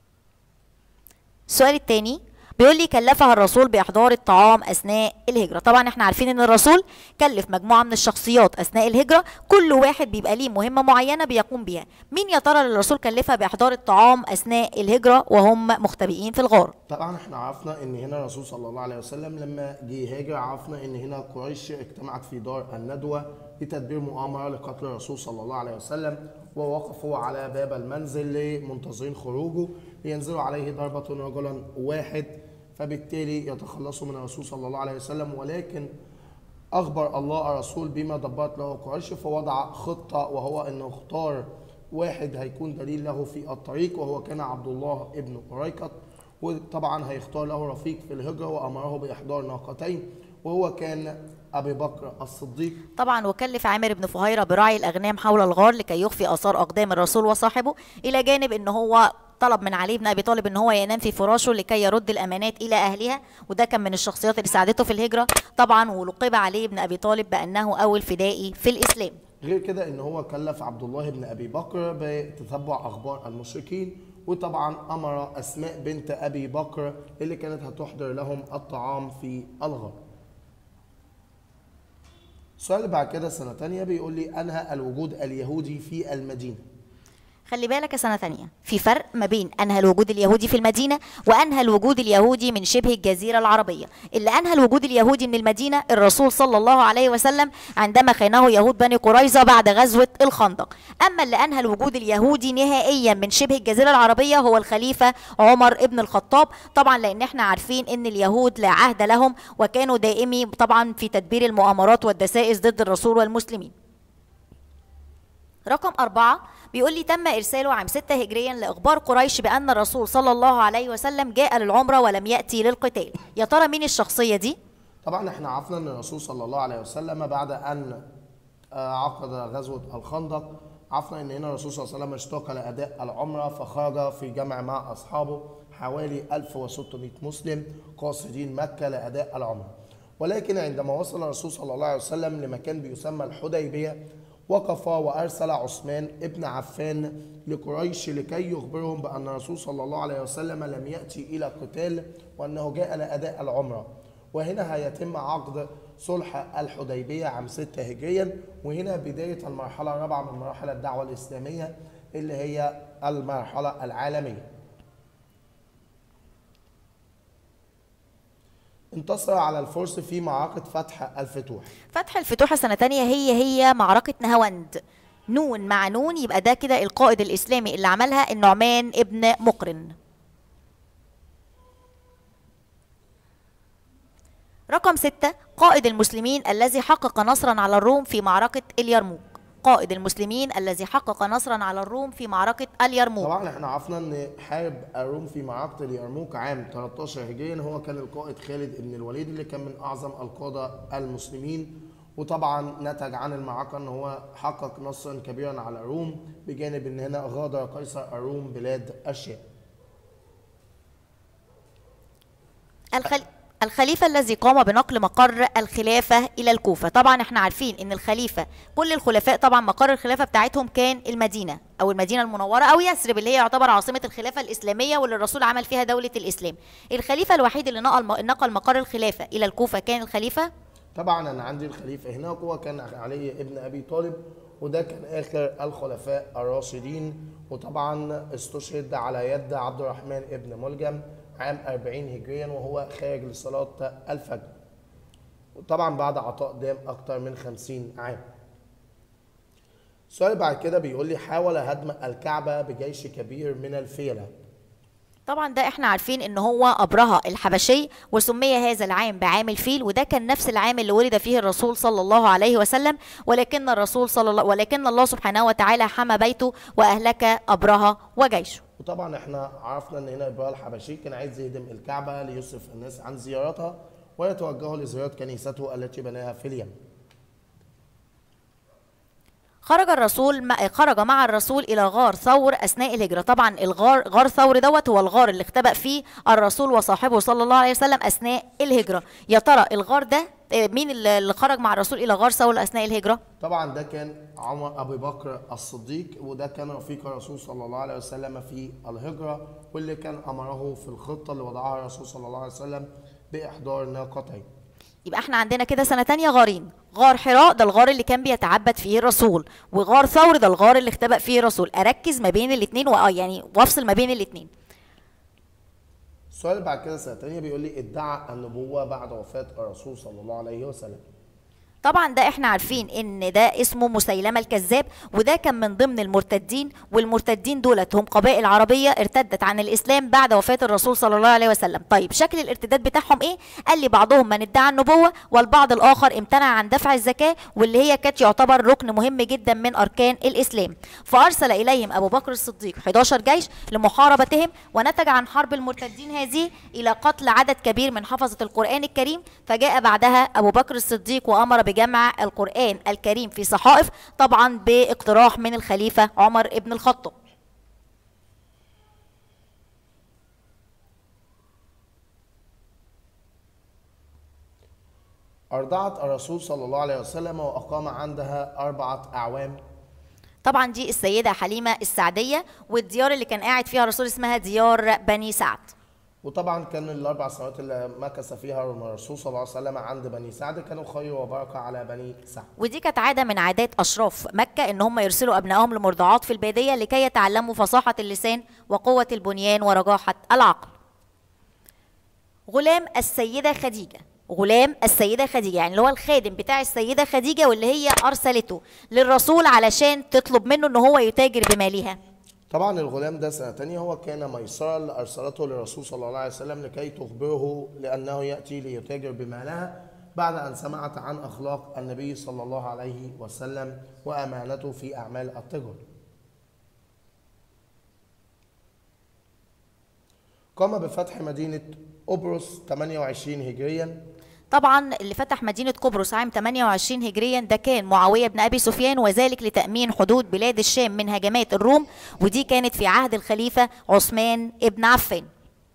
B: السؤال الثاني بيقول لي كلفها الرسول باحضار الطعام اثناء الهجره طبعا احنا عارفين ان الرسول كلف مجموعه من الشخصيات اثناء الهجره كل واحد بيبقى ليه مهمه معينه بيقوم بيها مين يا ترى اللي الرسول كلفها باحضار الطعام اثناء الهجره وهم مختبئين في الغار
A: طبعا احنا عرفنا ان هنا الرسول صلى الله عليه وسلم لما جه هاجر عرفنا ان هنا قريش اجتمعت في دار الندوه لتدبير مؤامره لقتل الرسول صلى الله عليه وسلم ووقفوا على باب المنزل لمنتظرين خروجه لينزلوا عليه ضربه رجلا واحد فبالتالي يتخلصوا من الرسول صلى الله عليه وسلم ولكن أخبر الله الرسول بما دبرت له قريش فوضع خطة وهو أنه اختار واحد هيكون دليل له في الطريق وهو كان عبد الله ابن قريقط وطبعا هيختار له رفيق في الهجرة وأمره بإحضار ناقتين وهو كان أبي بكر الصديق
B: طبعا وكلف عامر بن فهيرة براعي الأغنام حول الغار لكي يخفي آثار أقدام الرسول وصاحبه إلى جانب أن هو طلب من علي بن ابي طالب ان هو ينام في فراشه لكي يرد الامانات الى اهلها وده كان من الشخصيات اللي ساعدته في الهجره طبعا ولقب علي بن ابي طالب بانه اول فدائي في الاسلام
A: غير كده ان هو كلف عبد الله بن ابي بكر بتتبع اخبار المشركين وطبعا امر اسماء بنت ابي بكر اللي كانت هتحضر لهم الطعام في الغار السؤال اللي بعد كده سنه تانية بيقول لي انهى الوجود اليهودي في المدينه
B: خلي بالك يا سنة تانية في فرق ما بين أنهى الوجود اليهودي في المدينة وأنهى الوجود اليهودي من شبه الجزيرة العربية اللي أنهى الوجود اليهودي من المدينة الرسول صلى الله عليه وسلم عندما خانه يهود بني قريظة بعد غزوة الخندق أما اللي أنهى الوجود اليهودي نهائيا من شبه الجزيرة العربية هو الخليفة عمر ابن الخطاب طبعا لأن احنا عارفين أن اليهود لا عهد لهم وكانوا دائمي طبعا في تدبير المؤامرات والدسائس ضد الرسول والمسلمين رقم أربعة بيقول لي تم إرساله عام 6 هجريا لإخبار قريش بأن الرسول صلى الله عليه وسلم جاء للعمرة ولم يأتي للقتال يا ترى مين الشخصية دي؟
A: طبعا احنا عرفنا ان الرسول صلى الله عليه وسلم بعد ان آه، عقد غزوه الخندق عرفنا ان هنا الرسول صلى الله عليه وسلم اشتاق لاداء العمره فخرج في جمع مع اصحابه حوالي 1600 مسلم قاصدين مكه لاداء العمره ولكن عندما وصل الرسول صلى الله عليه وسلم لمكان بيسمى الحديبيه وقف وارسل عثمان ابن عفان لقريش لكي يخبرهم بان الرسول صلى الله عليه وسلم لم ياتي الى قتال وانه جاء لاداء العمره وهنا هيتم عقد صلح الحديبية عام 6 هجريا وهنا بداية المرحلة الرابعة من مراحل الدعوة الإسلامية اللي هي المرحلة العالمية انتصر على الفرس في معركة فتح الفتوح
B: فتح الفتوح سنة تانية هي هي معركة نهاوند نون مع نون يبقى ده كده القائد الإسلامي اللي عملها النعمان ابن مقرن رقم ستة قائد المسلمين الذي حقق نصرا على الروم في معركة اليرموك قائد المسلمين الذي حقق نصرا على الروم في معركة اليرموك
A: طبعا احنا عرفنا ان حارب الروم في معركة اليرموك عام 13 هجريا هو كان القائد خالد بن الوليد اللي كان من اعظم القادة المسلمين وطبعا نتج عن المعركة ان هو حقق نصرا كبيرا على الروم بجانب ان هنا غادر قيصر الروم بلاد الشام
B: الخل... الخليفة الذي قام بنقل مقر الخلافة إلى الكوفة طبعا احنا عارفين ان الخليفة كل الخلفاء طبعا مقر الخلافة بتاعتهم كان المدينة أو المدينة المنورة أو يثرب اللي هي يعتبر عاصمة الخلافة الإسلامية واللي الرسول عمل فيها دولة الإسلام الخليفة الوحيد اللي نقل نقل مقر الخلافة إلى الكوفة كان الخليفة
A: طبعا انا عندي الخليفه هناك هو كان علي ابن ابي طالب وده كان اخر الخلفاء الراشدين وطبعا استشهد على يد عبد الرحمن ابن ملجم عام 40 هجريا وهو خارج لصلاه الفجر وطبعا بعد عطاء دام اكتر من 50 عام السؤال بعد كده بيقول لي حاول هدم الكعبه بجيش كبير من الفيله
B: طبعا ده احنا عارفين ان هو ابرهة الحبشي وسمي هذا العام بعام الفيل وده كان نفس العام اللي ولد فيه الرسول صلى الله عليه وسلم ولكن الرسول صلى الله ولكن الله سبحانه وتعالى حمى بيته واهلك ابرهة وجيشه
A: وطبعا احنا عرفنا ان هنا ابراهيم الحبشي كان عايز يهدم الكعبه ليصرف الناس عن زيارتها ويتوجهوا لزياره كنيسته التي بناها في اليمن
B: خرج الرسول مع- خرج مع الرسول الى غار ثور اثناء الهجره طبعا الغار غار ثور دوت هو الغار اللي اختبأ فيه الرسول وصاحبه صلى الله عليه وسلم اثناء الهجره يا ترى الغار ده آه، مين اللي اللي خرج مع الرسول الى غار ثور اثناء الهجره
A: طبعا ده كان عمر ابي بكر الصديق وده كان رفيق الرسول صلى الله عليه وسلم في الهجره واللي كان امره في الخطه اللي وضعها الرسول صلى الله عليه وسلم باحضار ناقتين
B: يبقى احنا عندنا كده سنه تانية غارين غار حراء ده الغار اللي كان بيتعبد فيه الرسول وغار ثور ده الغار اللي اختبأ فيه الرسول اركز ما بين الاثنين واه يعني وافصل ما بين الاثنين
A: السؤال اللي بعد كده سنه تانية بيقول لي ادعى النبوه بعد وفاه الرسول صلى الله عليه وسلم
B: طبعا ده احنا عارفين ان ده اسمه مسيلمة الكذاب وده كان من ضمن المرتدين والمرتدين دولت هم قبائل عربية ارتدت عن الاسلام بعد وفاة الرسول صلى الله عليه وسلم طيب شكل الارتداد بتاعهم ايه قال لي بعضهم من ادعى النبوة والبعض الاخر امتنع عن دفع الزكاة واللي هي كانت يعتبر ركن مهم جدا من اركان الاسلام فارسل اليهم ابو بكر الصديق 11 جيش لمحاربتهم ونتج عن حرب المرتدين هذه الى قتل عدد كبير من حفظة القرآن الكريم فجاء بعدها ابو بكر الصديق وامر بجمع القرآن الكريم في صحائف طبعا باقتراح من الخليفة عمر ابن الخطاب
A: ارضعت الرسول صلى الله عليه وسلم واقام عندها اربعه اعوام
B: طبعا دي السيدة حليمة السعدية والديار اللي كان قاعد فيها الرسول اسمها ديار بني سعد
A: وطبعا كان الاربع سنوات اللي مكث فيها الرسول صلى الله عليه وسلم عند بني سعد كانوا خير وبركه على بني سعد
B: ودي كانت عادة من عادات أشراف مكة إن هم يرسلوا أبنائهم لمرضعات في البادية لكي يتعلموا فصاحة اللسان وقوة البنيان ورجاحة العقل غلام السيدة خديجة غلام السيدة خديجة يعني اللي هو الخادم بتاع السيدة خديجة واللي هي أرسلته للرسول علشان تطلب منه إن هو يتاجر بمالها
A: طبعا الغلام ده سنة تانية هو كان ميسرة اللي أرسلته للرسول صلى الله عليه وسلم لكي تخبره لأنه يأتي ليتاجر بمالها بعد أن سمعت عن أخلاق النبي صلى الله عليه وسلم وأمانته في أعمال التجارة قام بفتح مدينة قبرص 28 هجريا
B: طبعا اللي فتح مدينة قبرص عام 28 هجريا ده كان معاوية بن أبي سفيان وذلك لتأمين حدود بلاد الشام من هجمات الروم ودي كانت في عهد الخليفة عثمان ابن عفان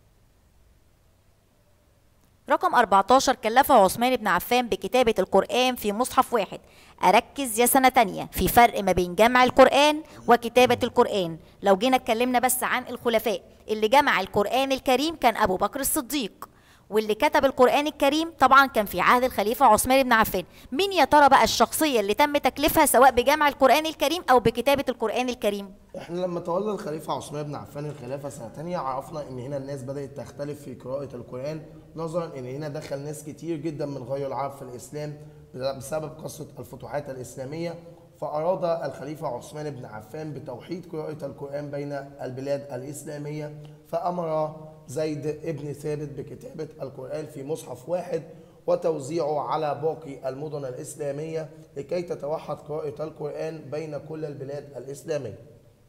B: رقم 14 كلفه عثمان بن عفان بكتابة القرآن في مصحف واحد أركز يا سنة تانية في فرق ما بين جمع القرآن وكتابة القرآن لو جينا اتكلمنا بس عن الخلفاء اللي جمع القرآن الكريم كان أبو بكر الصديق واللي كتب القرآن الكريم طبعا كان في عهد الخليفة عثمان بن عفان مين يا ترى بقى الشخصية اللي تم تكليفها سواء بجمع القرآن الكريم أو بكتابة القرآن الكريم
A: احنا لما تولى الخليفة عثمان بن عفان الخلافة سنة تانية عرفنا ان هنا الناس بدأت تختلف في قراءة القرآن نظرا ان هنا دخل ناس كتير جدا من غير العرب في الاسلام بسبب قصة الفتوحات الاسلامية فأراد الخليفة عثمان بن عفان بتوحيد قراءة القرآن بين البلاد الإسلامية فأمر زيد ابن ثابت بكتابة القرآن في مصحف واحد وتوزيعه على باقي المدن الإسلامية لكي تتوحد قراءة القرآن بين كل البلاد الإسلامية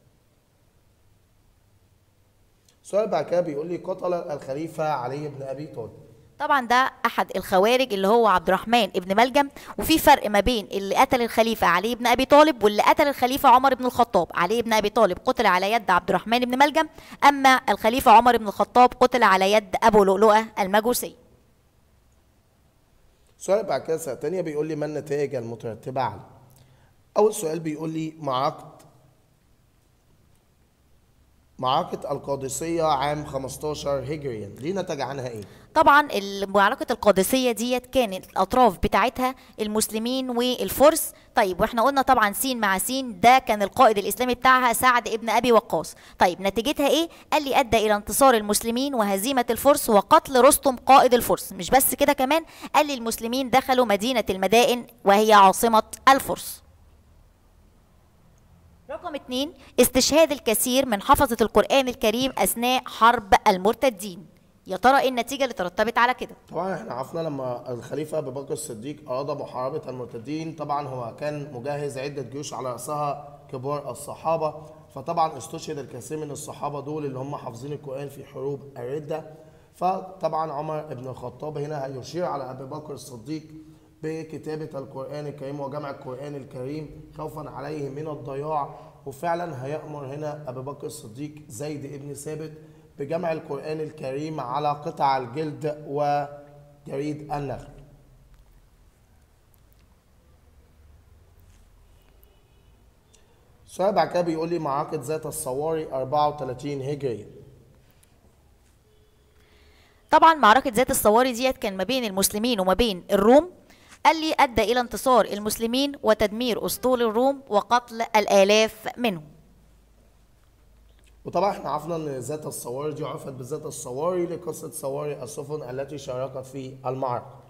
A: السؤال بعد كده بيقول لي قتل الخليفة علي بن أبي طالب
B: طبعا ده احد الخوارج اللي هو عبد الرحمن ابن ملجم وفي فرق ما بين اللي قتل الخليفه علي بن ابي طالب واللي قتل الخليفه عمر بن الخطاب علي بن ابي طالب قتل على يد عبد الرحمن بن ملجم اما الخليفه عمر بن الخطاب قتل على يد ابو لؤلؤه المجوسي
A: السؤال بعد كده سنة تانية بيقول لي ما النتائج المترتبة عليه أول سؤال بيقول لي معركة معركة القادسية عام 15 هجريا دي نتج عنها ايه؟
B: طبعا معركة القادسية ديت كانت الأطراف بتاعتها المسلمين والفرس طيب واحنا قلنا طبعا سين مع سين ده كان القائد الإسلامي بتاعها سعد ابن أبي وقاص طيب نتيجتها ايه؟ قال لي أدى إلى انتصار المسلمين وهزيمة الفرس وقتل رستم قائد الفرس مش بس كده كمان قال لي المسلمين دخلوا مدينة المدائن وهي عاصمة الفرس رقم اتنين استشهاد الكثير من حفظة القرآن الكريم أثناء حرب المرتدين يا ترى ايه النتيجة اللي ترتبت على كده
A: طبعا احنا عرفنا لما الخليفة أبو بكر الصديق أراد محاربة المرتدين طبعا هو كان مجهز عدة جيوش على رأسها كبار الصحابة فطبعا استشهد الكثير من الصحابة دول اللي هم حافظين القرآن في حروب الردة فطبعا عمر بن الخطاب هنا هيشير على أبي بكر الصديق بكتابة القرآن الكريم وجمع القرآن الكريم خوفا عليه من الضياع وفعلا هيأمر هنا أبي بكر الصديق زيد ابن ثابت بجمع القرآن الكريم على قطع الجلد وجريد النخل السؤال بعد كده بيقول لي معركة ذات الصواري 34 هجرية
B: طبعا معركة ذات الصواري ديت كان ما بين المسلمين وما بين الروم قال لي أدى إلى انتصار المسلمين وتدمير أسطول الروم وقتل الآلاف منهم
A: وطبعا احنا عرفنا ان ذات الصواري دي عرفت بذات الصواري لقصة صواري السفن التي شاركت في المعركة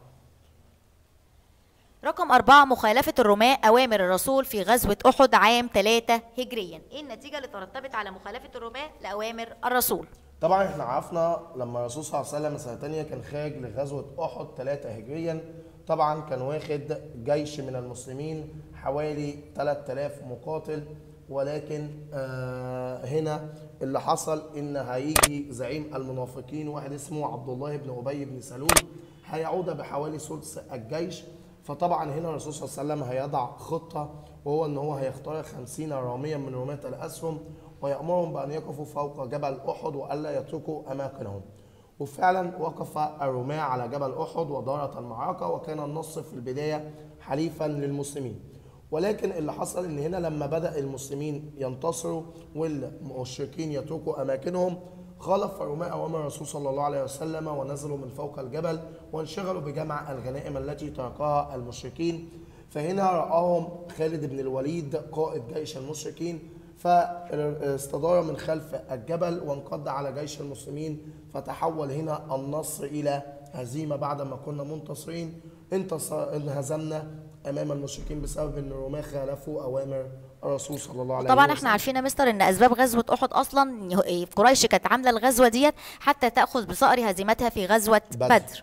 B: رقم أربعة مخالفة الرماة أوامر الرسول في غزوة أحد عام 3 هجريا إيه النتيجة اللي ترتبت على مخالفة الرماة لأوامر الرسول
A: طبعا احنا عرفنا لما الرسول صلى الله عليه وسلم سنة تانية كان خارج لغزوة أحد 3 هجريا طبعا كان واخد جيش من المسلمين حوالي 3000 مقاتل ولكن آه هنا اللي حصل ان هيجي زعيم المنافقين واحد اسمه عبد الله بن ابي بن سلول هيعود بحوالي ثلث الجيش فطبعا هنا الرسول صلى الله عليه وسلم هيضع خطه وهو ان هو هيختار 50 راميا من رماة الاسهم ويامرهم بان يقفوا فوق جبل احد والا يتركوا اماكنهم وفعلا وقف الرماة على جبل احد ودارت المعركه وكان النصر في البدايه حليفا للمسلمين ولكن اللي حصل ان هنا لما بدا المسلمين ينتصروا والمشركين يتركوا اماكنهم خالف الرماة اوامر الرسول صلى الله عليه وسلم ونزلوا من فوق الجبل وانشغلوا بجمع الغنائم التي تركها المشركين فهنا راهم خالد بن الوليد قائد جيش المشركين فاستدار من خلف الجبل وانقض على جيش المسلمين فتحول هنا النصر الى هزيمه بعد ما كنا منتصرين انتصر انهزمنا امام المشركين بسبب ان الرومان خالفوا اوامر الرسول صلى الله عليه وسلم
B: طبعا احنا عارفين يا مستر ان اسباب غزوه احد اصلا قريش كانت عامله الغزوه ديت حتى تاخذ بصقر هزيمتها في غزوه
A: بدر.
B: بدر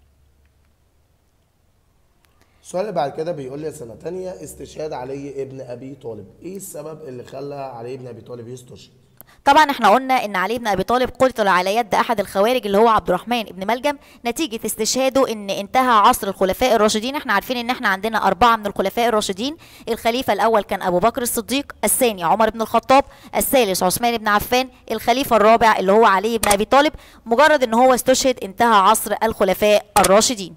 A: السؤال اللي بعد كده بيقول لي سنه تانية استشهاد علي ابن ابي طالب ايه السبب اللي خلى علي ابن ابي طالب يستشهد
B: طبعا احنا قلنا ان علي بن ابي طالب قتل على يد احد الخوارج اللي هو عبد الرحمن بن ملجم نتيجه استشهاده ان انتهى عصر الخلفاء الراشدين احنا عارفين ان احنا عندنا اربعه من الخلفاء الراشدين الخليفه الاول كان ابو بكر الصديق الثاني عمر بن الخطاب الثالث عثمان بن عفان الخليفه الرابع اللي هو علي بن ابي طالب مجرد ان هو استشهد انتهى عصر الخلفاء الراشدين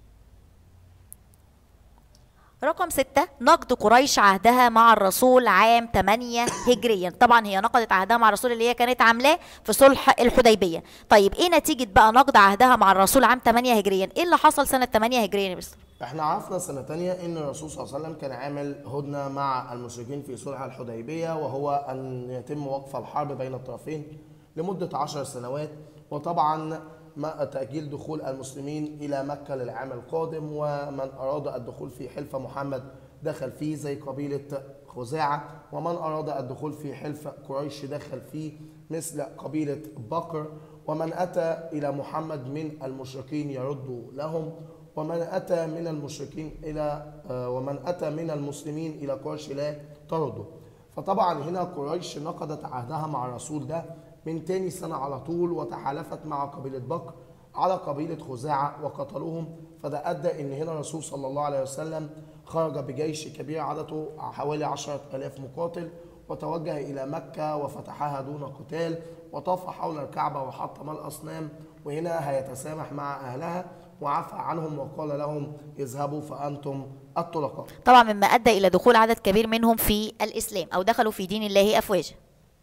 B: رقم ستة نقد قريش عهدها مع الرسول عام 8 هجريا طبعا هي نقضت عهدها مع الرسول اللي هي كانت عاملاه في صلح الحديبية طيب ايه نتيجة بقى نقد عهدها مع الرسول عام 8 هجريا ايه اللي حصل سنة 8 هجريا يا مستر
A: احنا عرفنا سنة تانية ان الرسول صلى الله عليه وسلم كان عامل هدنة مع المشركين في صلح الحديبية وهو ان يتم وقف الحرب بين الطرفين لمدة عشر سنوات وطبعا ما تأجيل دخول المسلمين إلى مكة للعام القادم ومن أراد الدخول في حلف محمد دخل فيه زي قبيلة خزاعة ومن أراد الدخول في حلف قريش دخل فيه مثل قبيلة بكر ومن أتى إلى محمد من المشركين يرد لهم ومن أتى من المشركين إلى آه، ومن أتى من المسلمين إلى قريش لا ترده فطبعا هنا قريش نقضت عهدها مع الرسول ده من تاني سنة على طول وتحالفت مع قبيلة بكر على قبيلة خزاعة وقتلوهم فده أدى إن هنا الرسول صلى الله عليه وسلم خرج بجيش كبير عدده حوالي عشرة ألاف مقاتل وتوجه إلى مكة وفتحها دون قتال وطاف حول الكعبة وحطم الأصنام وهنا هيتسامح مع أهلها وعفى عنهم وقال لهم اذهبوا فأنتم الطلقاء
B: طبعا مما ادى الى دخول عدد كبير منهم في الاسلام او دخلوا في دين الله افواجا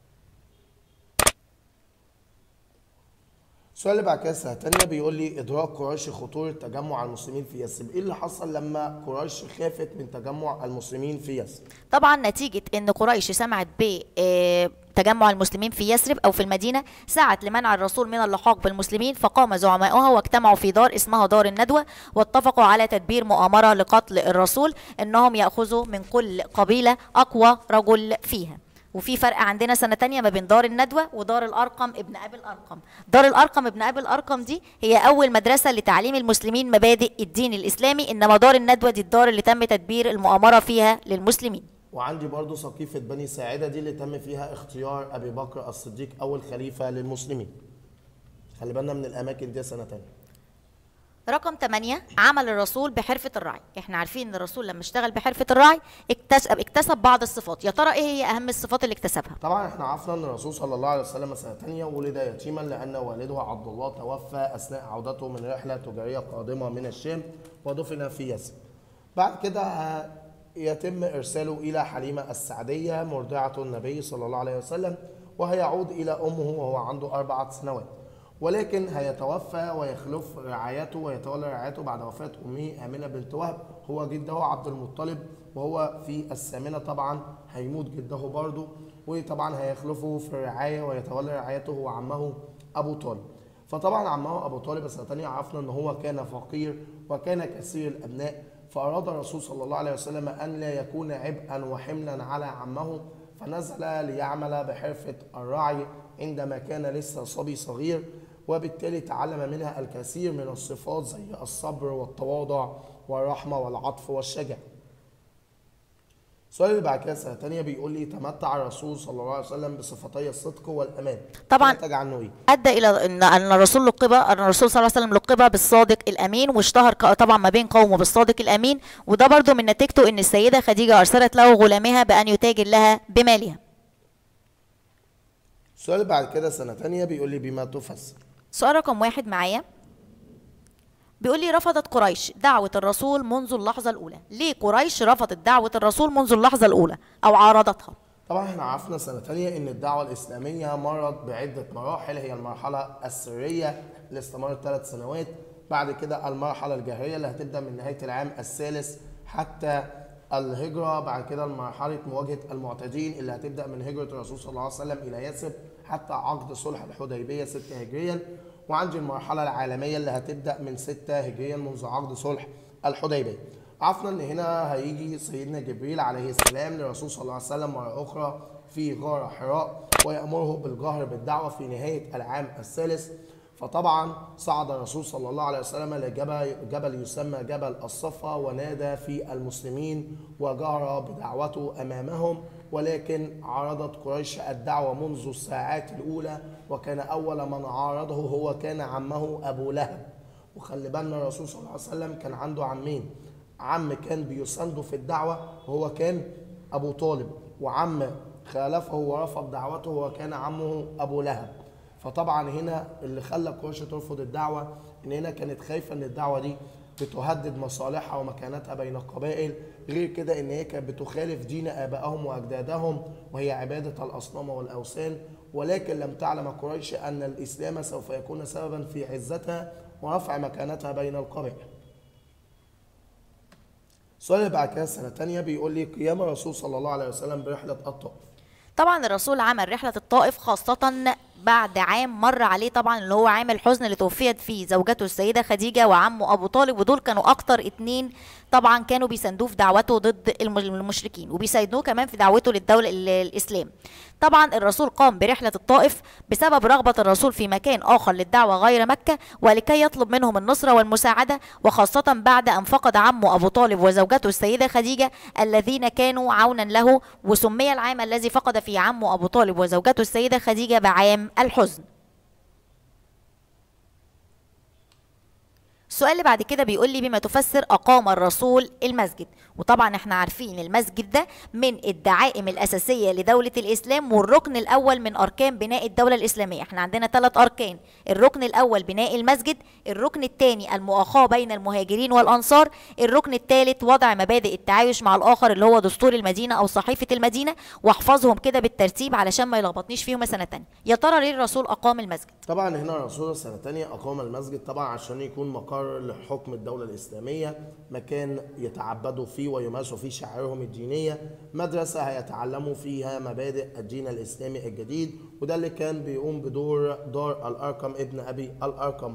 A: السؤال اللي بعد كده السنة التانية بيقول لي إدراك قريش خطورة تجمع المسلمين في يثرب، إيه اللي حصل لما قريش خافت من تجمع المسلمين في يثرب؟
B: طبعا نتيجة ان قريش سمعت بتجمع المسلمين في يثرب او في المدينة سعت لمنع الرسول من اللحاق بالمسلمين فقام زعماؤها واجتمعوا في دار اسمها دار الندوة واتفقوا على تدبير مؤامرة لقتل الرسول انهم يأخذوا من كل قبيلة اقوى رجل فيها وفي فرق عندنا سنة تانية ما بين دار الندوة ودار الأرقم ابن أبي الأرقم دار الأرقم ابن أبي الأرقم دي هي أول مدرسة لتعليم المسلمين مبادئ الدين الإسلامي إنما دار الندوة دي الدار اللي تم تدبير المؤامرة فيها للمسلمين
A: وعندي برضو سقيفة بني ساعدة دي اللي تم فيها اختيار أبي بكر الصديق أول خليفة للمسلمين. خلي بالنا من الأماكن دي سنة تانية.
B: رقم 8 عمل الرسول بحرفة الرعي احنا عارفين ان الرسول لما اشتغل بحرفة الرعي اكتسب اكتسب بعض الصفات يا ترى ايه هي اهم الصفات اللي اكتسبها
A: طبعا احنا عرفنا ان الرسول صلى الله عليه وسلم سنة تانية ولد يتيما لأن والده عبد الله توفى أثناء عودته من رحلة تجارية قادمة من الشام ودفن في يثرب. بعد كده ه- يتم إرساله إلى حليمة السعدية مرضعة النبي صلى الله عليه وسلم وهيعود إلى أمه وهو عنده أربعة سنوات ولكن هيتوفى ويخلف رعايته ويتولى رعايته بعد وفاة أمه آمنة بنت وهب هو جده عبد المطلب وهو في الثامنة طبعا هيموت جده برضه وطبعا هيخلفه في الرعاية ويتولى رعايته هو عمه أبو طالب فطبعا عمه ابو طالب السنه الثانيه عرفنا ان هو كان فقير وكان كثير الابناء فاراد الرسول صلى الله عليه وسلم ان لا يكون عبئا وحملا على عمه فنزل ليعمل بحرفه الرعي عندما كان لسه صبي صغير وبالتالي تعلم منها الكثير من الصفات زي الصبر والتواضع والرحمه والعطف والشجاعه السؤال اللي بعد كده سنه تانية بيقول لي تمتع الرسول صلى الله عليه وسلم بصفتي الصدق والامان
B: طبعاً.
A: نتج عنه ايه؟
B: ادى الى ان ان الرسول لقب ان الرسول صلى الله عليه وسلم لقب بالصادق الامين واشتهر ك- طبعا ما بين قومه بالصادق الامين وده برضو من نتيجته ان السيده خديجه ارسلت له غلامها بان يتاجر لها بمالها
A: السؤال اللي بعد كده سنة تانية بيقول لي بما تفسر
B: سؤال رقم واحد معايا بيقول لي رفضت قريش دعوة الرسول منذ اللحظة الأولى ليه قريش رفضت دعوة الرسول منذ اللحظة الأولى أو عارضتها
A: طبعا احنا عرفنا سنة تانية ان الدعوة الاسلامية مرت بعدة مراحل هي المرحلة السرية اللي استمرت ثلاث سنوات بعد كده المرحلة الجاهلية اللي هتبدأ من نهاية العام الثالث حتى الهجرة بعد كده مرحلة مواجهة المعتدين اللي هتبدأ من هجرة الرسول صلى الله عليه وسلم إلى يثرب حتى عقد صلح الحديبية 6 هجريا وعندي المرحلة العالمية اللي هتبدأ من 6 هجريا منذ عقد صلح الحديبية عرفنا ان هنا هيجي سيدنا جبريل عليه السلام للرسول صلى الله عليه وسلم مرة أخرى في غار حراء ويأمره بالجهر بالدعوة في نهاية العام الثالث فطبعا صعد الرسول صلى الله عليه وسلم لجبل جبل يسمى جبل الصفا ونادى في المسلمين وجهر بدعوته امامهم ولكن عارضت قريش الدعوه منذ الساعات الاولى وكان اول من عارضه هو كان عمه ابو لهب وخلي بالنا الرسول صلى الله عليه وسلم كان عنده عمين عم كان بيسنده في الدعوه وهو كان ابو طالب وعم خالفه ورفض دعوته وكان عمه ابو لهب فطبعا هنا اللي خلى قريش ترفض الدعوه ان هنا كانت خايفه ان الدعوه دي بتهدد مصالحها ومكانتها بين القبائل غير كده ان هي كانت بتخالف دين ابائهم واجدادهم وهي عباده الاصنام والاوثان ولكن لم تعلم قريش ان الاسلام سوف يكون سببا في عزتها ورفع مكانتها بين القبائل السؤال اللي بعد كده السنه الثانيه بيقول لي قيام الرسول صلى الله عليه وسلم برحله الطائف
B: طبعا الرسول عمل رحلة الطائف خاصة بعد عام مر عليه طبعا اللي هو عام الحزن اللي توفيت فيه زوجته السيدة خديجة وعمه أبو طالب ودول كانوا أكتر اتنين طبعا كانوا بيساندوه في دعوته ضد الم- المشركين وبيساندوه كمان في دعوته للدولة ال- الإسلام طبعا الرسول قام برحلة الطائف بسبب رغبة الرسول في مكان آخر للدعوة غير مكة ولكي يطلب منهم النصرة والمساعدة وخاصة بعد أن فقد عمه أبو طالب وزوجته السيدة خديجة الذين كانوا عونا له وسمي العام الذي فقد فيه عمه أبو طالب وزوجته السيدة خديجة بعام الحزن السؤال اللي بعد كده بيقول لي بما تفسر أقام الرسول المسجد وطبعا احنا عارفين المسجد ده من الدعائم الأساسية لدولة الإسلام والركن الأول من أركان بناء الدولة الإسلامية احنا عندنا ثلاث أركان الركن الأول بناء المسجد الركن الثاني المؤاخاة بين المهاجرين والأنصار الركن الثالث وضع مبادئ التعايش مع الآخر اللي هو دستور المدينة أو صحيفة المدينة واحفظهم كده بالترتيب علشان ما يلخبطنيش فيهم سنة تانية يا ترى ليه الرسول أقام المسجد
A: طبعا هنا الرسول سنة تانية أقام المسجد طبعا عشان يكون مقر لحكم الدولة الإسلامية مكان يتعبدوا فيه ويمارسوا فيه شعائرهم الدينية مدرسة هيتعلموا فيها مبادئ الدين الإسلامي الجديد وده اللي كان بيقوم بدور دار الأرقم ابن أبي الأرقم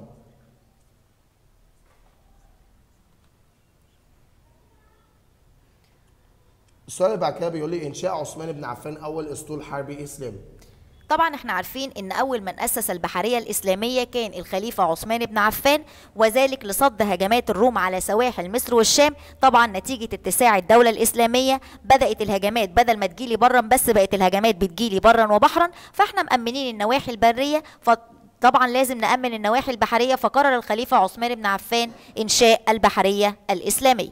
A: السؤال اللي بعد كده بيقول لي إنشاء عثمان بن عفان أول أسطول حربي إسلامي
B: طبعا احنا عارفين ان اول من اسس البحريه الاسلاميه كان الخليفه عثمان بن عفان وذلك لصد هجمات الروم على سواحل مصر والشام طبعا نتيجه اتساع الدوله الاسلاميه بدات الهجمات بدل ما تجيلي برا بس بقت الهجمات بتجيلي برا وبحرا فاحنا مامنين النواحي البريه ف طبعا لازم نأمن النواحي البحرية فقرر الخليفة عثمان بن عفان إنشاء البحرية الإسلامية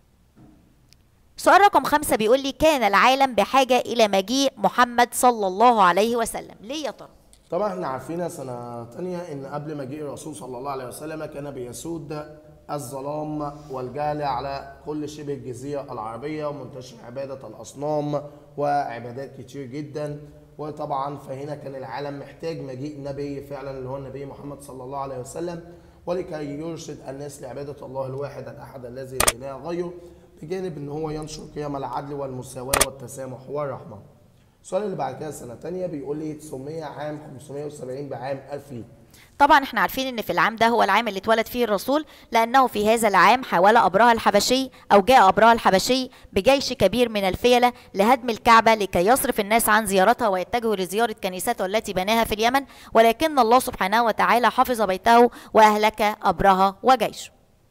B: سؤال رقم خمسة بيقول لي كان العالم بحاجة إلى مجيء محمد صلى الله عليه وسلم ليه يا ترى؟
A: طبعا احنا عارفين سنة تانية ان قبل مجيء الرسول صلى الله عليه وسلم كان بيسود الظلام والجهل على كل شبه الجزيرة العربية ومنتشر عبادة الأصنام وعبادات كتير جدا وطبعا فهنا كان العالم محتاج مجيء نبي فعلا اللي هو النبي محمد صلى الله عليه وسلم ولكي يرشد الناس لعبادة الله الواحد الأحد الذي لا إله غيره بجانب ان هو ينشر قيم العدل والمساواة والتسامح والرحمة. السؤال اللي بعد كده سنة تانية بيقول لي 900 عام 570 بعام 1000 ليه؟
B: طبعا احنا عارفين ان في العام ده هو العام اللي اتولد فيه الرسول لانه في هذا العام حاول ابرهة الحبشي او جاء ابرهة الحبشي بجيش كبير من الفيلة لهدم الكعبة لكي يصرف الناس عن زيارتها ويتجهوا لزيارة كنيسته التي بناها في اليمن ولكن الله سبحانه وتعالى حفظ بيته واهلك ابرهة وجيشه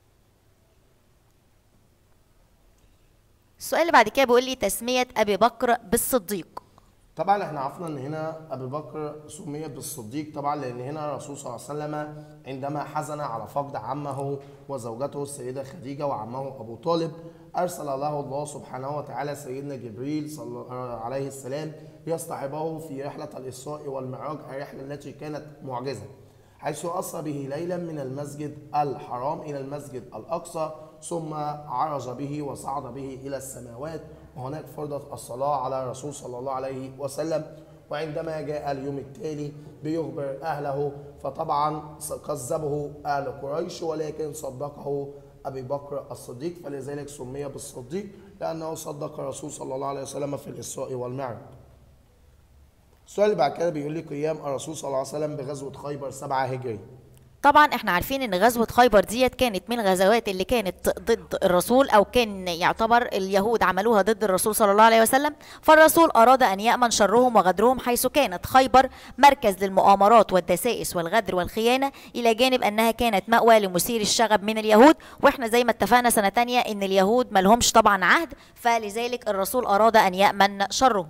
B: السؤال اللي بعد كده بيقول لي تسمية أبي بكر بالصديق
A: طبعا احنا عرفنا ان هنا ابي بكر سمي بالصديق طبعا لان هنا الرسول صلى الله عليه وسلم عندما حزن على فقد عمه وزوجته السيده خديجه وعمه ابو طالب ارسل له الله سبحانه وتعالى سيدنا جبريل صلى الله عليه السلام ليصطحبه في رحله الاسراء والمعراج الرحله التي كانت معجزه حيث اسرى به ليلا من المسجد الحرام الى المسجد الاقصى ثم عرج به وصعد به الى السماوات وهناك فرضت الصلاة على الرسول صلى الله عليه وسلم وعندما جاء اليوم التالي بيخبر أهله فطبعا كذبه أهل قريش ولكن صدقه أبي بكر الصديق فلذلك سمي بالصديق لأنه صدق الرسول صلى الله عليه وسلم في الإسراء والمعراج السؤال اللي بعد كده بيقول لي قيام الرسول صلى الله عليه وسلم بغزوة خيبر سبعة هجري
B: طبعا احنا عارفين ان غزوة خيبر ديت كانت من الغزوات اللي كانت ضد الرسول او كان يعتبر اليهود عملوها ضد الرسول صلى الله عليه وسلم فالرسول اراد ان يأمن شرهم وغدرهم حيث كانت خيبر مركز للمؤامرات والدسائس والغدر والخيانة الى جانب انها كانت مأوى لمثير الشغب من اليهود واحنا زي ما اتفقنا سنة تانية ان اليهود ملهمش طبعا عهد فلذلك الرسول اراد ان يأمن شرهم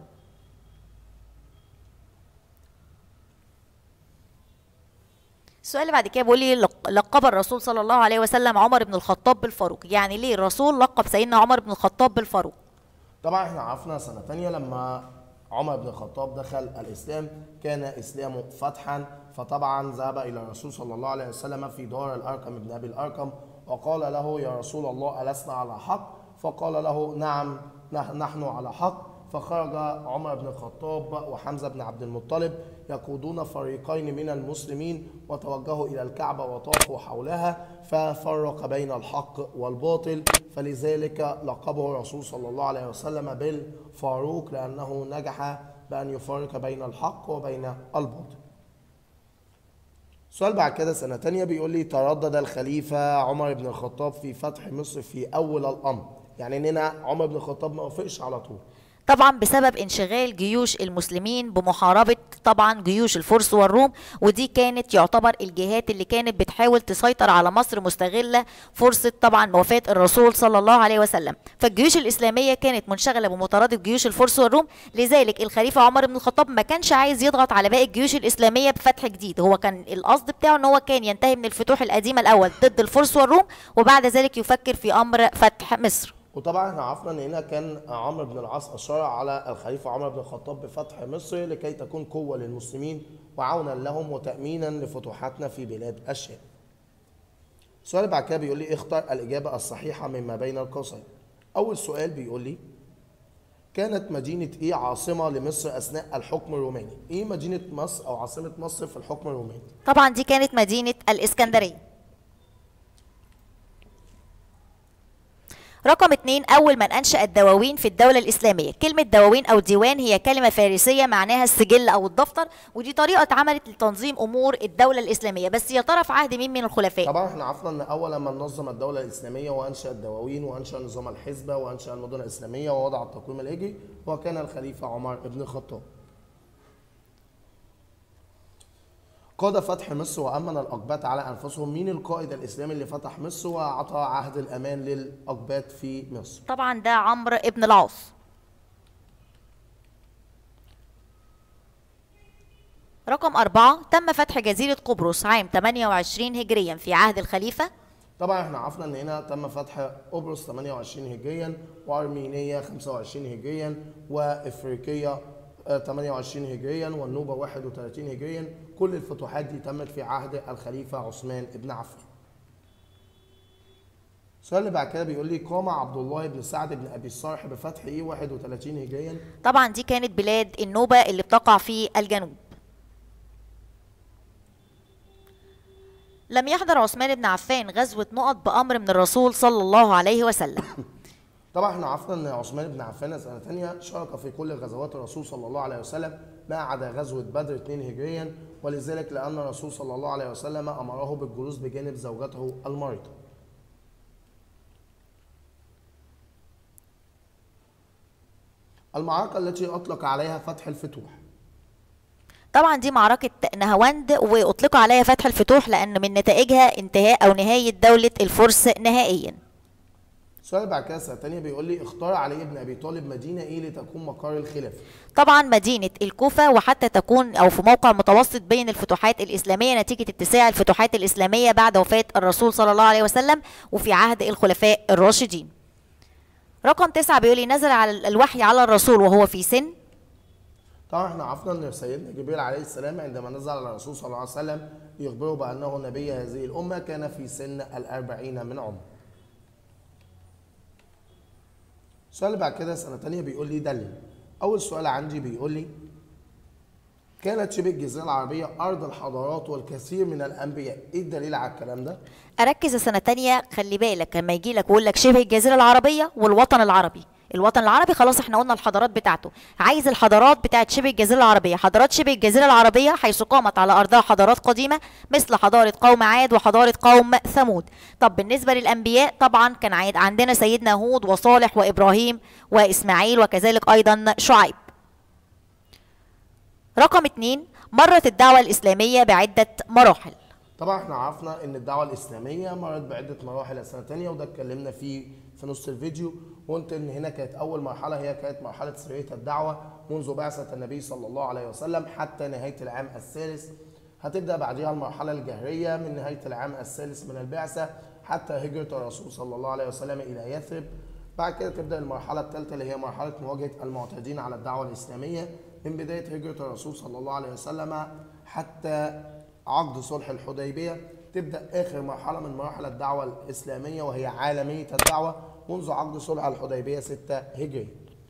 B: السؤال اللي بعد كده بيقول لي لق- لقب الرسول صلى الله عليه وسلم عمر بن الخطاب بالفاروق يعني ليه الرسول لقب سيدنا عمر بن الخطاب بالفاروق
A: طبعا احنا عرفنا سنة تانية لما عمر بن الخطاب دخل الإسلام كان إسلامه فتحا فطبعا ذهب إلى الرسول صلى الله عليه وسلم في دار الأرقم بن أبي الأرقم وقال له يا رسول الله ألسنا على حق فقال له نعم نح- نحن على حق فخرج عمر بن الخطاب وحمزة بن عبد المطلب يقودون فريقين من المسلمين وتوجهوا إلى الكعبة وطافوا حولها ففرق بين الحق والباطل فلذلك لقبه الرسول صلى الله عليه وسلم بالفاروق لأنه نجح بأن يفرق بين الحق وبين الباطل سؤال بعد كده سنة تانية بيقول لي تردد الخليفة عمر بن الخطاب في فتح مصر في أول الأمر يعني إننا عمر بن الخطاب ما وافقش على طول
B: طبعا بسبب انشغال جيوش المسلمين بمحاربة طبعا جيوش الفرس والروم ودي كانت يعتبر الجهات اللي كانت بتحاول تسيطر على مصر مستغلة فرصة طبعا وفاة الرسول صلى الله عليه وسلم فالجيوش الإسلامية كانت منشغلة بمطاردة جيوش الفرس والروم لذلك الخليفة عمر بن الخطاب ما كانش عايز يضغط على باقي الجيوش الإسلامية بفتح جديد هو كان القصد بتاعه ان هو كان ينتهي من الفتوح القديمة الأول ضد الفرس والروم وبعد ذلك يفكر في أمر فتح مصر
A: وطبعا احنا عرفنا ان هنا كان عمرو بن العاص اشار على الخليفه عمر بن الخطاب بفتح مصر لكي تكون قوه للمسلمين وعونا لهم وتامينا لفتوحاتنا في بلاد الشام. السؤال اللي بعد كده بيقول لي اختر الاجابه الصحيحه مما بين القوسين. اول سؤال بيقول لي كانت مدينه ايه عاصمه لمصر اثناء الحكم الروماني؟ ايه مدينه مصر او عاصمه مصر في الحكم الروماني؟
B: طبعا دي كانت مدينة الإسكندرية رقم اتنين أول من أنشأ الدواوين في الدولة الإسلامية كلمة دواوين أو ديوان هي كلمة فارسية معناها السجل أو الدفتر ودي طريقة اتعملت لتنظيم أمور الدولة الإسلامية بس يا ترى في عهد مين من الخلفاء
A: طبعا احنا عرفنا ان اول من نظم الدوله الاسلاميه وانشا الدواوين وانشا نظام الحزبه وانشا المدن الاسلاميه ووضع التقويم الهجري هو كان الخليفه عمر بن الخطاب. قاد فتح مصر وامن الاقباط على انفسهم مين القائد الاسلامي اللي فتح مصر واعطى عهد الامان للاقباط في مصر؟
B: طبعا ده عمرو ابن العاص رقم أربعة تم فتح جزيرة قبرص عام 28 هجريا في عهد الخليفة
A: طبعا احنا عرفنا ان هنا تم فتح قبرص 28 هجريا وارمينيا 25 هجريا وافريقيا آه، 28 هجريا والنوبه 31 هجريا كل الفتوحات دي تمت في عهد الخليفه عثمان بن عفان. السؤال اللي بعد كده بيقول لي قام عبد الله بن سعد بن ابي الصالح بفتح ايه 31 هجريا
B: طبعا دي كانت بلاد النوبة اللي بتقع في الجنوب لم يحضر عثمان بن عفان غزوة نقط بأمر من الرسول صلى الله عليه وسلم
A: طبعا احنا عرفنا ان عثمان بن عفان سنه ثانيه شارك في كل غزوات الرسول صلى الله عليه وسلم ما عدا غزوه بدر 2 هجريا ولذلك لان الرسول صلى الله عليه وسلم امره بالجلوس بجانب زوجته المريضه. المعركه التي اطلق عليها فتح الفتوح
B: طبعا دي معركة نهاوند وأطلق عليها فتح الفتوح لأن من نتائجها انتهاء أو نهاية دولة الفرس نهائيا
A: السؤال اللي بعد كده سنه ثانيه بيقول لي اختار علي بن ابي طالب مدينه ايه لتكون مقر الخلافه؟
B: طبعا مدينة الكوفة وحتى تكون أو في موقع متوسط بين الفتوحات الإسلامية نتيجة اتساع الفتوحات الإسلامية بعد وفاة الرسول صلى الله عليه وسلم وفي عهد الخلفاء الراشدين رقم تسعة بيقول لي نزل على الوحي على الرسول وهو في سن
A: طبعا احنا عرفنا ان سيدنا جبريل عليه السلام عندما نزل على الرسول صلى الله عليه وسلم يخبره بانه نبي هذه الامه كان في سن الأربعين من عمره. السؤال اللي بعد كده سنه ثانيه بيقول لي دلل. اول سؤال عندي بيقول لي كانت شبه الجزيره العربيه ارض الحضارات والكثير من الانبياء، ايه الدليل على الكلام ده؟
B: أركز سنة تانية خلي بالك لما يجي لك ويقول لك شبه الجزيرة العربية والوطن العربي الوطن العربي خلاص احنا قلنا الحضارات بتاعته عايز الحضارات بتاعت شبه الجزيرة العربية حضارات شبه الجزيرة العربية حيث قامت على أرضها حضارات قديمة مثل حضارة قوم عاد وحضارة قوم ثمود طب بالنسبة للأنبياء طبعا كان عاد- عندنا سيدنا هود وصالح وإبراهيم وإسماعيل وكذلك أيضا شعيب رقم اتنين مرت الدعوة الإسلامية بعدة مراحل
A: طبعا احنا عرفنا ان الدعوه الاسلاميه مرت بعده مراحل السنه الثانيه وده اتكلمنا فيه في نص الفيديو وقلت ان هنا كانت اول مرحله هي كانت مرحله سريه الدعوه منذ بعثه النبي صلى الله عليه وسلم حتى نهايه العام الثالث هتبدا بعدها المرحله الجهريه من نهايه العام الثالث من البعثه حتى هجره الرسول صلى الله عليه وسلم الى يثرب بعد كده تبدا المرحله الثالثه اللي هي مرحله مواجهه المعتدين على الدعوه الاسلاميه من بدايه هجره الرسول صلى الله عليه وسلم حتى عقد صلح الحديبيه تبدا اخر مرحله من مراحل الدعوه الاسلاميه وهي عالميه الدعوه منذ عقد صلح الحديبيه 6 هجري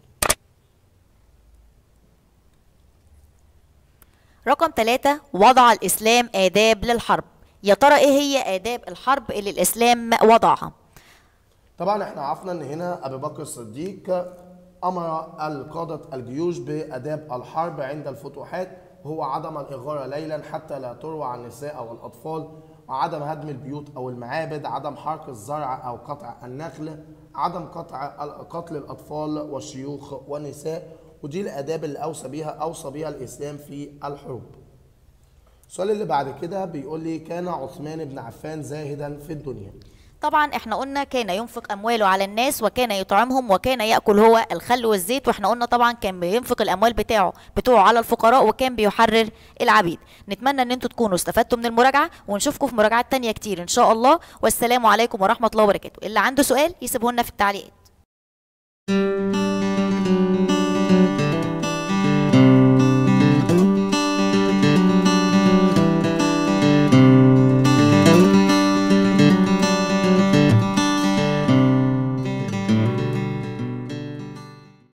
B: رقم ثلاثة وضع الإسلام آداب للحرب يا ترى إيه هي آداب الحرب اللي الإسلام وضعها
A: طبعا احنا عرفنا ان هنا ابي بكر الصديق امر القادة الجيوش باداب الحرب عند الفتوحات وهو عدم الاغاره ليلا حتى لا تروع النساء والاطفال وعدم هدم البيوت او المعابد عدم حرق الزرع او قطع النخل عدم قطع قتل الاطفال والشيوخ والنساء ودي الاداب اللي اوصى بيها اوصى بيها الاسلام في الحروب السؤال اللي بعد كده بيقول لي كان عثمان بن عفان زاهدا في الدنيا
B: طبعا احنا قلنا كان ينفق امواله على الناس وكان يطعمهم وكان ياكل هو الخل والزيت واحنا قلنا طبعا كان بينفق الاموال بتاعه بتوعه على الفقراء وكان بيحرر العبيد نتمنى ان انتوا تكونوا استفدتوا من المراجعه ونشوفكم في مراجعات تانية كتير ان شاء الله والسلام عليكم ورحمه الله وبركاته اللي عنده سؤال يسيبه لنا في التعليقات